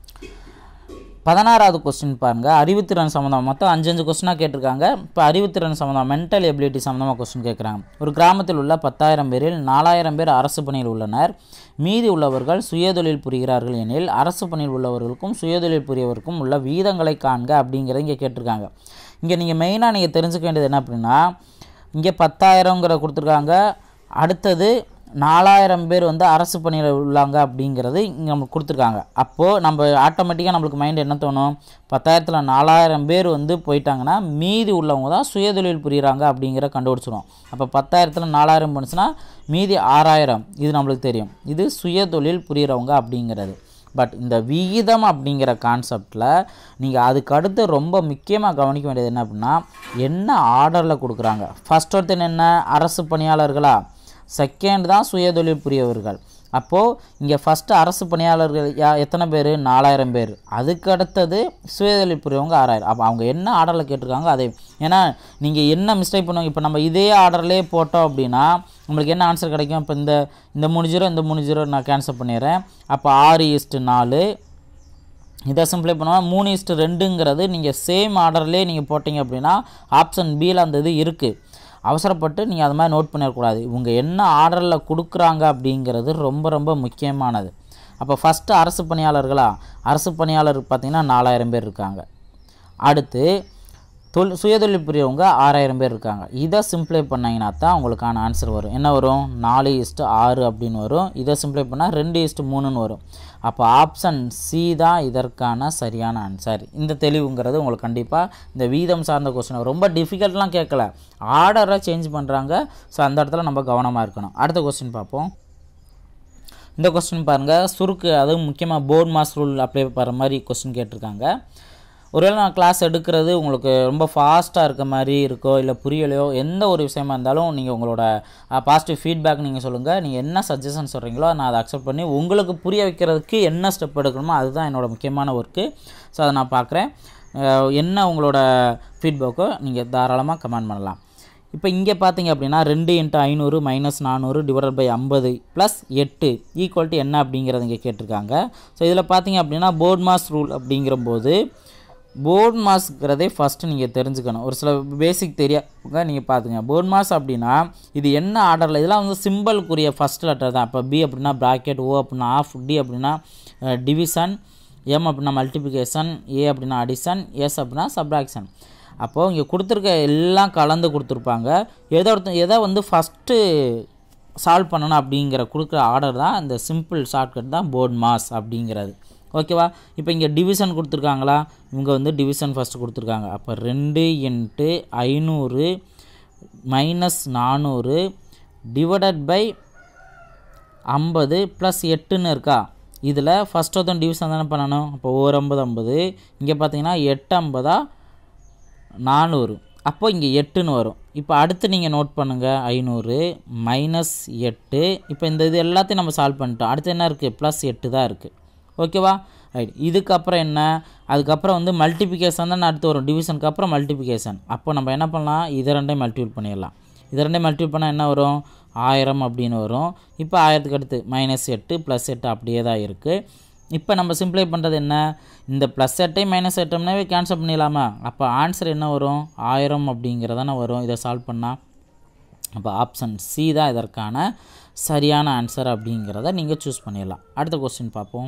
பதினாறாவது கொஸ்டின் பாருங்கள் அறிவுத்திறன் சம்மந்தம் மொத்தம் அஞ்சு அஞ்சு கொஸ்டினாக கேட்டிருக்காங்க இப்போ அறிவுத்திறன் சம்மந்தம் மென்டல் எபிலிட்டி சம்மந்தமாக கொஸ்டின் கேட்குறாங்க ஒரு கிராமத்தில் உள்ள பத்தாயிரம் பேரில் நாலாயிரம் பேர் அரசு பணியில் உள்ளனர் மீதி உள்ளவர்கள் சுயதொழில் புரிகிறார்கள் எனில் அரசு பணியில் உள்ளவர்களுக்கும் சுயதொழில் புரியவருக்கும் உள்ள வீதங்களை காண்க அப்படிங்கிறத இங்கே கேட்டிருக்காங்க இங்கே நீங்கள் மெயினாக நீங்கள் தெரிஞ்சுக்க வேண்டியது என்ன அப்படின்னா இங்கே பத்தாயிரங்கிற கொடுத்துருக்காங்க அடுத்தது நாலாயிரம் பேர் வந்து அரசு பணியில் உள்ளாங்க அப்படிங்கிறது இங்கே நமக்கு கொடுத்துருக்காங்க அப்போது நம்ம ஆட்டோமேட்டிக்காக நம்மளுக்கு மைண்ட் என்ன தோணும் பத்தாயிரத்தில் நாலாயிரம் பேர் வந்து போயிட்டாங்கன்னா மீதி உள்ளவங்க தான் சுயதொழில் புரிகிறாங்க அப்படிங்கிற கண்டுபிடிச்சிடும் அப்போ பத்தாயிரத்தில் நாலாயிரம் பண்ணுச்சுன்னா மீதி ஆறாயிரம் இது நம்மளுக்கு தெரியும் இது சுயதொழில் புரிகிறவங்க அப்படிங்கிறது பட் இந்த விகிதம் அப்படிங்கிற கான்செப்டில் நீங்கள் அதுக்கு அடுத்து ரொம்ப முக்கியமாக கவனிக்க வேண்டியது என்ன அப்படின்னா என்ன ஆர்டரில் கொடுக்குறாங்க ஃபஸ்ட் ஒருத்தன் என்ன அரசு பணியாளர்களா செகண்ட் தான் சுயதொழில் புரியவர்கள் அப்போது இங்கே ஃபஸ்ட்டு அரசு பணியாளர்கள் யா எத்தனை பேர் நாலாயிரம் பேர் அதுக்கு அடுத்தது சுயதொழில் புரியவங்க ஆறாயிரம் அப்போ அவங்க என்ன ஆர்டரில் கேட்டிருக்காங்க அதே ஏன்னா நீங்கள் என்ன மிஸ்டேக் பண்ணுவாங்க இப்போ நம்ம இதே ஆர்டர்லேயே போட்டோம் அப்படின்னா நம்மளுக்கு என்ன ஆன்சர் கிடைக்கும் இப்போ இந்த இந்த மூணு ஜீரோ இந்த மூணு ஜீரோ நான் கேன்சல் பண்ணிடுறேன் அப்போ ஆறு ஈஸ்ட்டு நாலு இதை சிம்பிளை பண்ணுவோம் மூணு இஸ்ட்டு ரெண்டுங்கிறது நீங்கள் சேம் ஆர்டர்லேயே நீங்கள் போட்டிங்க அப்படின்னா ஆப்ஷன் பியில் அந்த இது இருக்குது அவசரப்பட்டு நீங்கள் அது மாதிரி நோட் பண்ணிடக்கூடாது இவங்க என்ன ஆர்டரில் கொடுக்குறாங்க அப்படிங்கிறது ரொம்ப ரொம்ப முக்கியமானது அப்போ ஃபஸ்ட்டு அரசு பணியாளர்களா அரசு பணியாளர் பார்த்திங்கன்னா நாலாயிரம் பேர் இருக்காங்க அடுத்து தொழில் சுயதொழில் புரியவங்க ஆறாயிரம் பேர் இருக்காங்க இதை சிம்ப்ளை பண்ணிங்கன்னா தான் உங்களுக்கான ஆன்சர் வரும் என்ன வரும் நாலு இஸ்ட்டு ஆறு அப்படின்னு வரும் இதை சிம்ப்ளை பண்ணால் ரெண்டு இஸ்ட்டு மூணுன்னு வரும் அப்போ ஆப்ஷன் சி தான் இதற்கான சரியான ஆன்சர் இந்த தெளிவுங்கிறது உங்களுக்கு கண்டிப்பாக இந்த வீதம் சார்ந்த கொஸ்டின் ரொம்ப டிஃபிகல்ட்லாம் கேட்கல ஆர்டரை சேஞ்ச் பண்ணுறாங்க ஸோ அந்த இடத்துல நம்ம கவனமாக இருக்கணும் அடுத்த கொஸ்டின் பார்ப்போம் இந்த கொஸ்டின் பாருங்கள் சுருக்கு அதுவும் முக்கியமாக போர்ட் மாஸ் ரூல் அப்ளை பண்ணுற மாதிரி கொஸ்டின் கேட்டிருக்காங்க ஒருவேளை நான் கிளாஸ் எடுக்கிறது உங்களுக்கு ரொம்ப ஃபாஸ்ட்டாக இருக்க மாதிரி இருக்கோ இல்லை புரியலையோ எந்த ஒரு விஷயமா இருந்தாலும் நீங்கள் உங்களோட பாசிட்டிவ் ஃபீட்பேக் நீங்கள் சொல்லுங்கள் நீங்கள் என்ன சஜஷன் சொல்கிறீங்களோ நான் அதை அக்செப்ட் பண்ணி உங்களுக்கு புரிய வைக்கிறதுக்கு என்ன ஸ்டெப் எடுக்கணுமோ அதுதான் என்னோட முக்கியமான ஒர்க்கு ஸோ அதை நான் பார்க்குறேன் என்ன உங்களோட ஃபீட்பேக்கோ நீங்கள் தாராளமாக கமெண்ட் பண்ணலாம் இப்போ இங்கே பார்த்தீங்க அப்படின்னா ரெண்டு இன்ட்டு ஐநூறு மைனஸ் நானூறு டிவைடட் பை ஐம்பது ப்ளஸ் எட்டு ஈக்குவல் டு என்ன அப்படிங்கிறத இங்கே கேட்டிருக்காங்க ஸோ இதில் பார்த்தீங்க அப்படின்னா போர்ட் மாஸ் ரூல் அப்படிங்கிற போது போர்ட் மாஸ்ங்கிறதே ஃபஸ்ட்டு நீங்கள் தெரிஞ்சுக்கணும் ஒரு சில பேசிக் தெரியாங்க நீங்கள் பார்த்துங்க போர்ட் மாஸ் அப்படின்னா இது என்ன ஆர்டரில் இதெல்லாம் வந்து சிம்பிளுக்குரிய ஃபஸ்ட் லெட்டர் தான் இப்போ பி அப்படின்னா ப்ராக்கெட் ஓ அப்படின்னா ஆஃப் டி அப்படின்னா டிவிஷன் எம் அப்படின்னா மல்டிப்ளிகேஷன் ஏ அப்படின்னா அடிஷன் எஸ் அப்படின்னா சப்ராக்ஷன் அப்போது இங்கே கொடுத்துருக்க எல்லாம் கலந்து கொடுத்துருப்பாங்க எதை ஒருத்த எதை வந்து ஃபஸ்ட்டு சால்வ் பண்ணணும் அப்படிங்கிற கொடுக்குற ஆர்டர் தான் இந்த சிம்பிள் ஷார்ட்கட் தான் போர்ட் மாஸ் அப்படிங்கிறது ஓகேவா இப்போ இங்கே டிவிஷன் கொடுத்துருக்காங்களா இவங்க வந்து டிவிஷன் ஃபஸ்ட்டு கொடுத்துருக்காங்க அப்போ ரெண்டு இன்ட்டு ஐநூறு மைனஸ் நானூறு டிவைடட் பை ஐம்பது ப்ளஸ் எட்டுன்னு இருக்கா இதில் ஃபஸ்ட் ஒருத்தன் டிவிஷன் தானே பண்ணணும் அப்போ ஒரு ஐம்பது ஐம்பது இங்கே பார்த்தீங்கன்னா எட்டு ஐம்பதா நானூறு அப்போ இங்கே எட்டுன்னு வரும் இப்போ அடுத்து நீங்கள் நோட் பண்ணுங்கள் ஐநூறு மைனஸ் எட்டு இப்போ இந்த இது எல்லாத்தையும் நம்ம சால்வ் பண்ணிட்டோம் அடுத்து என்ன இருக்குது ப்ளஸ் எட்டு தான் இருக்குது ஓகேவா ரைட் இதுக்கப்புறம் என்ன அதுக்கப்புறம் வந்து மல்டிபிகேஷன் தான் அடுத்து வரும் டிவிஷனுக்கு அப்புறம் மல்டிபிகேஷன் அப்போ நம்ம என்ன பண்ணலாம் இதை ரெண்டையும் மல்டிபிள் பண்ணிடலாம் இதை ரெண்டையும் மல்டிபிள் பண்ணால் என்ன வரும் ஆயிரம் அப்படின்னு வரும் இப்போ ஆயிரத்துக்கு அடுத்து மைனஸ் எட்டு ப்ளஸ் எட்டு அப்படியே தான் இருக்குது இப்போ நம்ம சிம்ப்ளை பண்ணுறது என்ன இந்த ப்ளஸ் எட்டை மைனஸ் எட்டம்னாவே கேன்சல் பண்ணிடலாமா அப்போ ஆன்சர் என்ன வரும் ஆயிரம் அப்படிங்கிறதானே வரும் இதை சால்வ் பண்ணால் அப்போ ஆப்ஷன் சி தான் இதற்கான சரியான ஆன்சர் அப்படிங்கிறத நீங்கள் சூஸ் பண்ணிடலாம் அடுத்த கொஸ்டின் பார்ப்போம்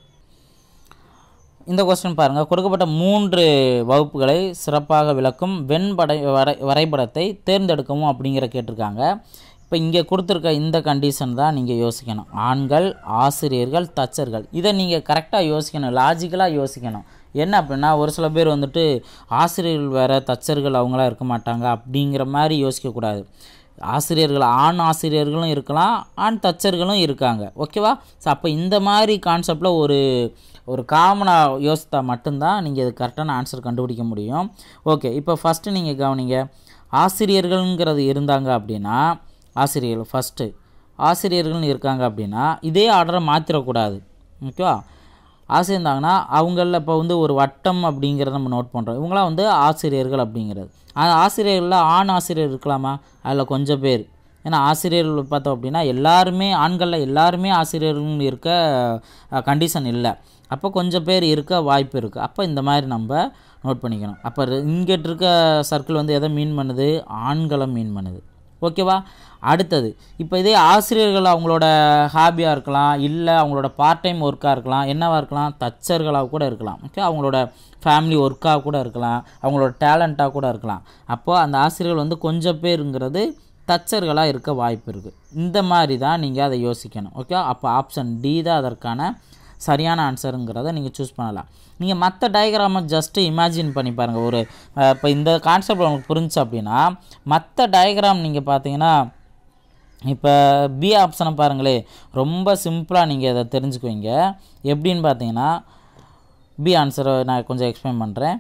இந்த கொஸ்டின் பாருங்கள் கொடுக்கப்பட்ட மூன்று வகுப்புகளை சிறப்பாக விளக்கும் வெண்படை வரை வரைபடத்தை தேர்ந்தெடுக்கவும் அப்படிங்கிற கேட்டிருக்காங்க இப்போ இங்கே கொடுத்துருக்க இந்த கண்டிஷன் தான் நீங்கள் யோசிக்கணும் ஆண்கள் ஆசிரியர்கள் தச்சர்கள் இதை நீங்கள் கரெக்டாக யோசிக்கணும் லாஜிக்கலாக யோசிக்கணும் என்ன அப்படின்னா ஒரு சில பேர் வந்துட்டு ஆசிரியர்கள் வேறு தச்சர்கள் அவங்களாம் இருக்க மாட்டாங்க அப்படிங்கிற மாதிரி யோசிக்கக்கூடாது ஆசிரியர்கள் ஆண் ஆசிரியர்களும் இருக்கலாம் ஆண் தச்சர்களும் இருக்காங்க ஓகேவா ஸோ அப்போ இந்த மாதிரி கான்செப்டில் ஒரு ஒரு காமனாக யோசித்தா மட்டும்தான் நீங்கள் இது கரெக்டான ஆன்சர் கண்டுபிடிக்க முடியும் ஓகே இப்போ ஃபஸ்ட்டு நீங்கள் கவனிங்க ஆசிரியர்கள்ங்கிறது இருந்தாங்க அப்படின்னா ஆசிரியர்கள் ஃபஸ்ட்டு ஆசிரியர்கள்னு இருக்காங்க அப்படின்னா இதே ஆர்டரை மாற்றிடக்கூடாது ஓகேவா ஆசிரியர் இருந்தாங்கன்னா அவங்களில் இப்போ வந்து ஒரு வட்டம் அப்படிங்கிறத நம்ம நோட் பண்ணுறோம் இவங்களாம் வந்து ஆசிரியர்கள் அப்படிங்கிறது அந்த ஆசிரியர்களில் ஆண் ஆசிரியர் இருக்கலாமா அதில் கொஞ்சம் பேர் ஏன்னா ஆசிரியர்கள் பார்த்தோம் அப்படின்னா எல்லாருமே ஆண்களில் எல்லாருமே ஆசிரியர்கள் இருக்க கண்டிஷன் இல்லை அப்போ கொஞ்சம் பேர் இருக்க வாய்ப்பு இருக்குது அப்போ இந்த மாதிரி நம்ம நோட் பண்ணிக்கணும் அப்போ இங்கே இருக்க சர்க்கிள் வந்து எதை மீன் பண்ணுது ஆண்களை மீன் பண்ணுது ஓகேவா அடுத்தது இப்போ இதே ஆசிரியர்கள் அவங்களோட ஹாபியாக இருக்கலாம் இல்லை அவங்களோட பார்ட் டைம் ஒர்க்காக இருக்கலாம் என்னவாக இருக்கலாம் தச்சர்களாக கூட இருக்கலாம் ஓகே அவங்களோட ஃபேமிலி ஒர்க்காக கூட இருக்கலாம் அவங்களோட டேலண்ட்டாக கூட இருக்கலாம் அப்போது அந்த ஆசிரியர்கள் வந்து கொஞ்சம் பேருங்கிறது தச்சர்களாக இருக்க வாய்ப்பு இருக்குது இந்த மாதிரி தான் நீங்கள் அதை யோசிக்கணும் ஓகே அப்போ ஆப்ஷன் டி தான் அதற்கான சரியான ஆன்சருங்கிறத நீங்கள் சூஸ் பண்ணலாம் நீங்கள் மற்ற டயக்ராமை ஜஸ்ட்டு இமேஜின் பண்ணி பாருங்கள் ஒரு இப்போ இந்த கான்செப்ட் உங்களுக்கு புரிஞ்சு அப்படின்னா மற்ற டயக்ராம் நீங்கள் பார்த்தீங்கன்னா இப்போ பி ஆப்ஷனை பாருங்களே ரொம்ப சிம்பிளாக நீங்கள் இதை தெரிஞ்சுக்குவீங்க எப்படின்னு பார்த்தீங்கன்னா பி ஆன்சரை நான் கொஞ்சம் எக்ஸ்பிளைன் பண்ணுறேன்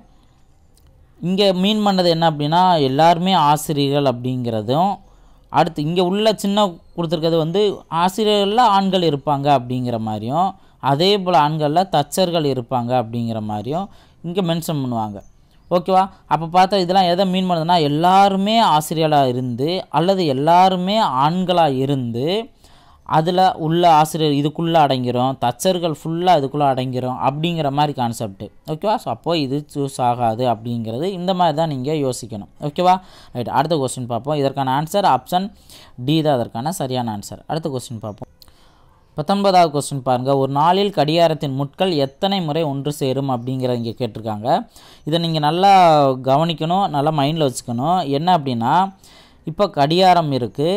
இங்கே மீன் பண்ணது என்ன அப்படின்னா எல்லாருமே ஆசிரியர்கள் அப்படிங்கிறதும் அடுத்து இங்கே உள்ள சின்ன கொடுத்துருக்கிறது வந்து ஆசிரியர்களில் ஆண்கள் இருப்பாங்க அப்படிங்கிற மாதிரியும் அதே போல் ஆண்களில் தச்சர்கள் இருப்பாங்க அப்படிங்கிற மாதிரியும் இங்கே மென்ஷன் பண்ணுவாங்க ஓகேவா அப்போ பார்த்தா இதெல்லாம் எதை மீன் பண்ணுதுன்னா எல்லாருமே ஆசிரியராக இருந்து அல்லது எல்லாருமே ஆண்களாக இருந்து அதில் உள்ள ஆசிரியர் இதுக்குள்ளே அடங்கிரும் தச்சர்கள் ஃபுல்லாக இதுக்குள்ளே அடங்கிரும் அப்படிங்கிற மாதிரி கான்செப்ட் ஓகேவா ஸோ அப்போது இது சூஸ் ஆகாது அப்படிங்கிறது இந்த மாதிரி தான் நீங்கள் யோசிக்கணும் ஓகேவா ரைட் அடுத்த கொஸ்டின் பார்ப்போம் இதற்கான ஆன்சர் ஆப்ஷன் டி தான் அதற்கான சரியான ஆன்சர் அடுத்த கொஸ்டின் பார்ப்போம் பத்தொன்பதாவது கொஸ்டின் பாருங்கள் ஒரு நாளில் கடிகாரத்தின் முட்கள் எத்தனை முறை ஒன்று சேரும் அப்படிங்கிறத இங்கே கேட்டிருக்காங்க இதை நீங்கள் நல்லா கவனிக்கணும் நல்லா மைண்டில் வச்சுக்கணும் என்ன அப்படின்னா இப்போ கடிகாரம் இருக்குது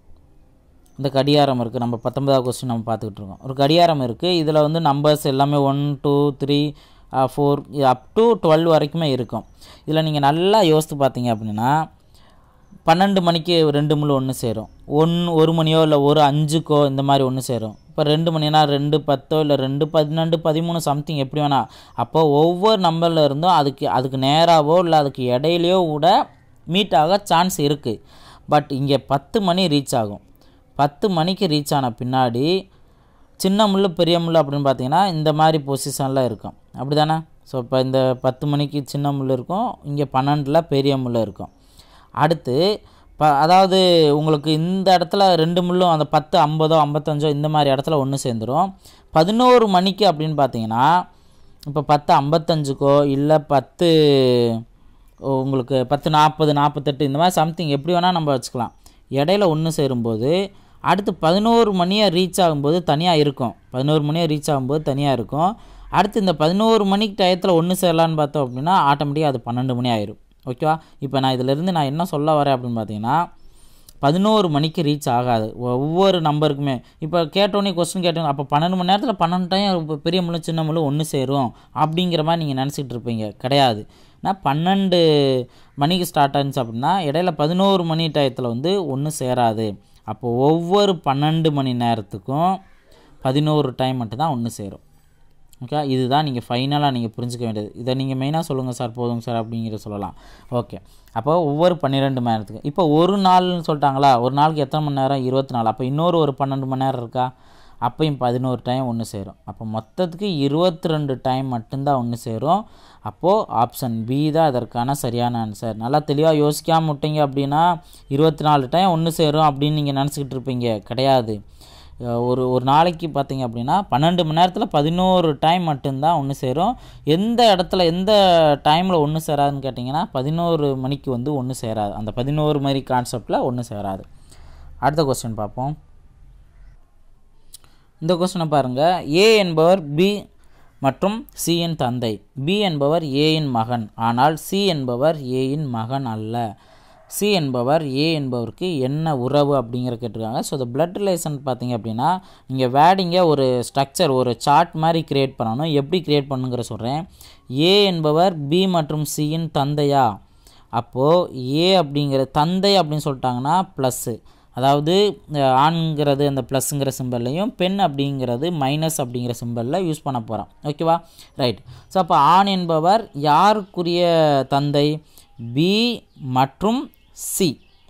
இந்த கடிகாரம் இருக்குது நம்ம பத்தொன்பதாவது கொஸ்டின் நம்ம பார்த்துக்கிட்டு இருக்கோம் ஒரு கடிகாரம் இருக்குது இதில் வந்து நம்பர்ஸ் எல்லாமே one two three four up to twelve வரைக்குமே இருக்கும் இதில் நீங்கள் நல்லா யோசித்து பார்த்தீங்க அப்படின்னா பன்னெண்டு மணிக்கு ரெண்டு முள் ஒன்று சேரும் ஒன் ஒரு மணியோ இல்லை ஒரு அஞ்சுக்கோ இந்த மாதிரி ஒன்று சேரும் இப்போ ரெண்டு மணினா ரெண்டு பத்தோ இல்லை ரெண்டு பதினெண்டு பதிமூணு சம்திங் எப்படி வேணா அப்போ ஒவ்வொரு நம்பரில் இருந்தும் அதுக்கு அதுக்கு நேராகவோ இல்லை அதுக்கு இடையிலையோ கூட மீட் ஆக சான்ஸ் இருக்குது பட் இங்கே பத்து மணி ரீச் ஆகும் பத்து மணிக்கு ரீச் ஆன பின்னாடி சின்ன முள் பெரிய முள் அப்படின்னு பார்த்தீங்கன்னா இந்த மாதிரி பொசிஷனில் இருக்கும் அப்படி தானே ஸோ இப்போ இந்த பத்து மணிக்கு சின்ன முள் இருக்கும் இங்கே பன்னெண்டில் பெரிய முள் இருக்கும் அடுத்து ப அதாவது உங்களுக்கு இந்த இடத்துல ரெண்டு முள்ளும் அந்த பத்து ஐம்பதோ ஐம்பத்தஞ்சோ இந்த மாதிரி இடத்துல ஒன்று சேர்ந்துடும் பதினோரு மணிக்கு அப்படின்னு பார்த்தீங்கன்னா இப்போ பத்து ஐம்பத்தஞ்சுக்கோ இல்லை பத்து உங்களுக்கு பத்து நாற்பது நாற்பத்தெட்டு இந்த மாதிரி சம்திங் எப்படி வேணால் நம்ம வச்சுக்கலாம் இடையில ஒன்று சேரும்போது அடுத்து பதினோரு மணியாக ரீச் ஆகும்போது தனியாக இருக்கும் பதினோரு மணியாக ரீச் ஆகும்போது தனியாக இருக்கும் அடுத்து இந்த பதினோரு மணிக்கு டயத்தில் ஒன்று சேரலான்னு பார்த்தோம் அப்படின்னா ஆட்டோமேட்டிக்காக அது பன்னெண்டு மணி ஆயிரும் ஓகேவா இப்போ நான் இதிலேருந்து நான் என்ன சொல்ல வரேன் அப்படின்னு பார்த்தீங்கன்னா பதினோரு மணிக்கு ரீச் ஆகாது ஒவ்வொரு நம்பருக்குமே இப்போ கேட்டோன்னே கொஸ்டின் கேட்டோம் அப்போ பன்னெண்டு மணி நேரத்தில் பன்னெண்டு டைம் பெரிய முள்ளு சின்ன முள்ளு ஒன்று சேரும் அப்படிங்கிற மாதிரி நீங்கள் நினச்சிட்டு இருப்பீங்க கிடையாது நான் பன்னெண்டு மணிக்கு ஸ்டார்ட் ஆச்சு அப்படின்னா இடையில பதினோரு மணி டயத்தில் வந்து ஒன்று சேராது அப்போ ஒவ்வொரு பன்னெண்டு மணி நேரத்துக்கும் பதினோரு டைம் மட்டும்தான் ஒன்று சேரும் ஓகே இதுதான் நீங்கள் ஃபைனலாக நீங்கள் புரிஞ்சுக்க வேண்டியது இதை நீங்கள் மெயினாக சொல்லுங்கள் சார் போதுங்க சார் அப்படிங்கிற சொல்லலாம் ஓகே அப்போ ஒவ்வொரு பன்னிரெண்டு மணி நேரத்துக்கு இப்போ ஒரு நாள்னு சொல்லிட்டாங்களா ஒரு நாளுக்கு எத்தனை மணி நேரம் இருபத்தி நாலு அப்போ இன்னொரு ஒரு பன்னெண்டு மணி நேரம் இருக்கா அப்பையும் பதினோரு டைம் ஒன்று சேரும் அப்போ மொத்தத்துக்கு இருபத்தி ரெண்டு டைம் மட்டும்தான் ஒன்று சேரும் அப்போது ஆப்ஷன் பி தான் அதற்கான சரியான ஆன்சர் நல்லா தெளிவாக யோசிக்காமல் விட்டீங்க அப்படின்னா இருபத்தி நாலு டைம் ஒன்று சேரும் அப்படின்னு நீங்கள் நினச்சிக்கிட்டு இருப்பீங்க கிடையாது அஹ் ஒரு ஒரு நாளைக்கு பார்த்தீங்க அப்படின்னா பன்னெண்டு மணி நேரத்தில் பதினோரு டைம் மட்டும்தான் ஒன்று சேரும் எந்த இடத்துல எந்த டைமில் ஒன்று சேராதுன்னு கேட்டிங்கன்னா பதினோரு மணிக்கு வந்து ஒன்று சேராது அந்த பதினோரு மாதிரி கான்செப்டில் ஒன்று சேராது அடுத்த கொஸ்டின் பார்ப்போம் இந்த கொஸ்டினை பாருங்கள் ஏ என்பவர் பி மற்றும் சி யின் தந்தை பி என்பவர் ஏ யின் மகன் ஆனால் சி என்பவர் ஏ யின் மகன் அல்ல சி என்பவர் ஏ என்பவருக்கு என்ன உறவு அப்படிங்கிற கேட்டிருக்காங்க ஸோ இந்த பிளட் ரிலேஷன் பார்த்தீங்க அப்படின்னா நீங்கள் வேடிங்க ஒரு ஸ்ட்ரக்சர் ஒரு சார்ட் மாதிரி கிரியேட் பண்ணணும் எப்படி கிரியேட் பண்ணுங்கிற சொல்கிறேன் ஏ என்பவர் பி மற்றும் சியின் தந்தையா அப்போது ஏ அப்படிங்கிற தந்தை அப்படின்னு சொல்லிட்டாங்கன்னா ப்ளஸ்ஸு அதாவது அஹ், ஆண்கிறது அந்த ப்ளஸ்ங்கிற சிம்பல்லையும் பெண் அப்படிங்கிறது மைனஸ் அப்படிங்கிற சிம்பலில் யூஸ் பண்ண போகிறோம் ஓகேவா ரைட் ஸோ அப்போ ஆண் என்பவர் யாருக்குரிய தந்தை பி மற்றும் சி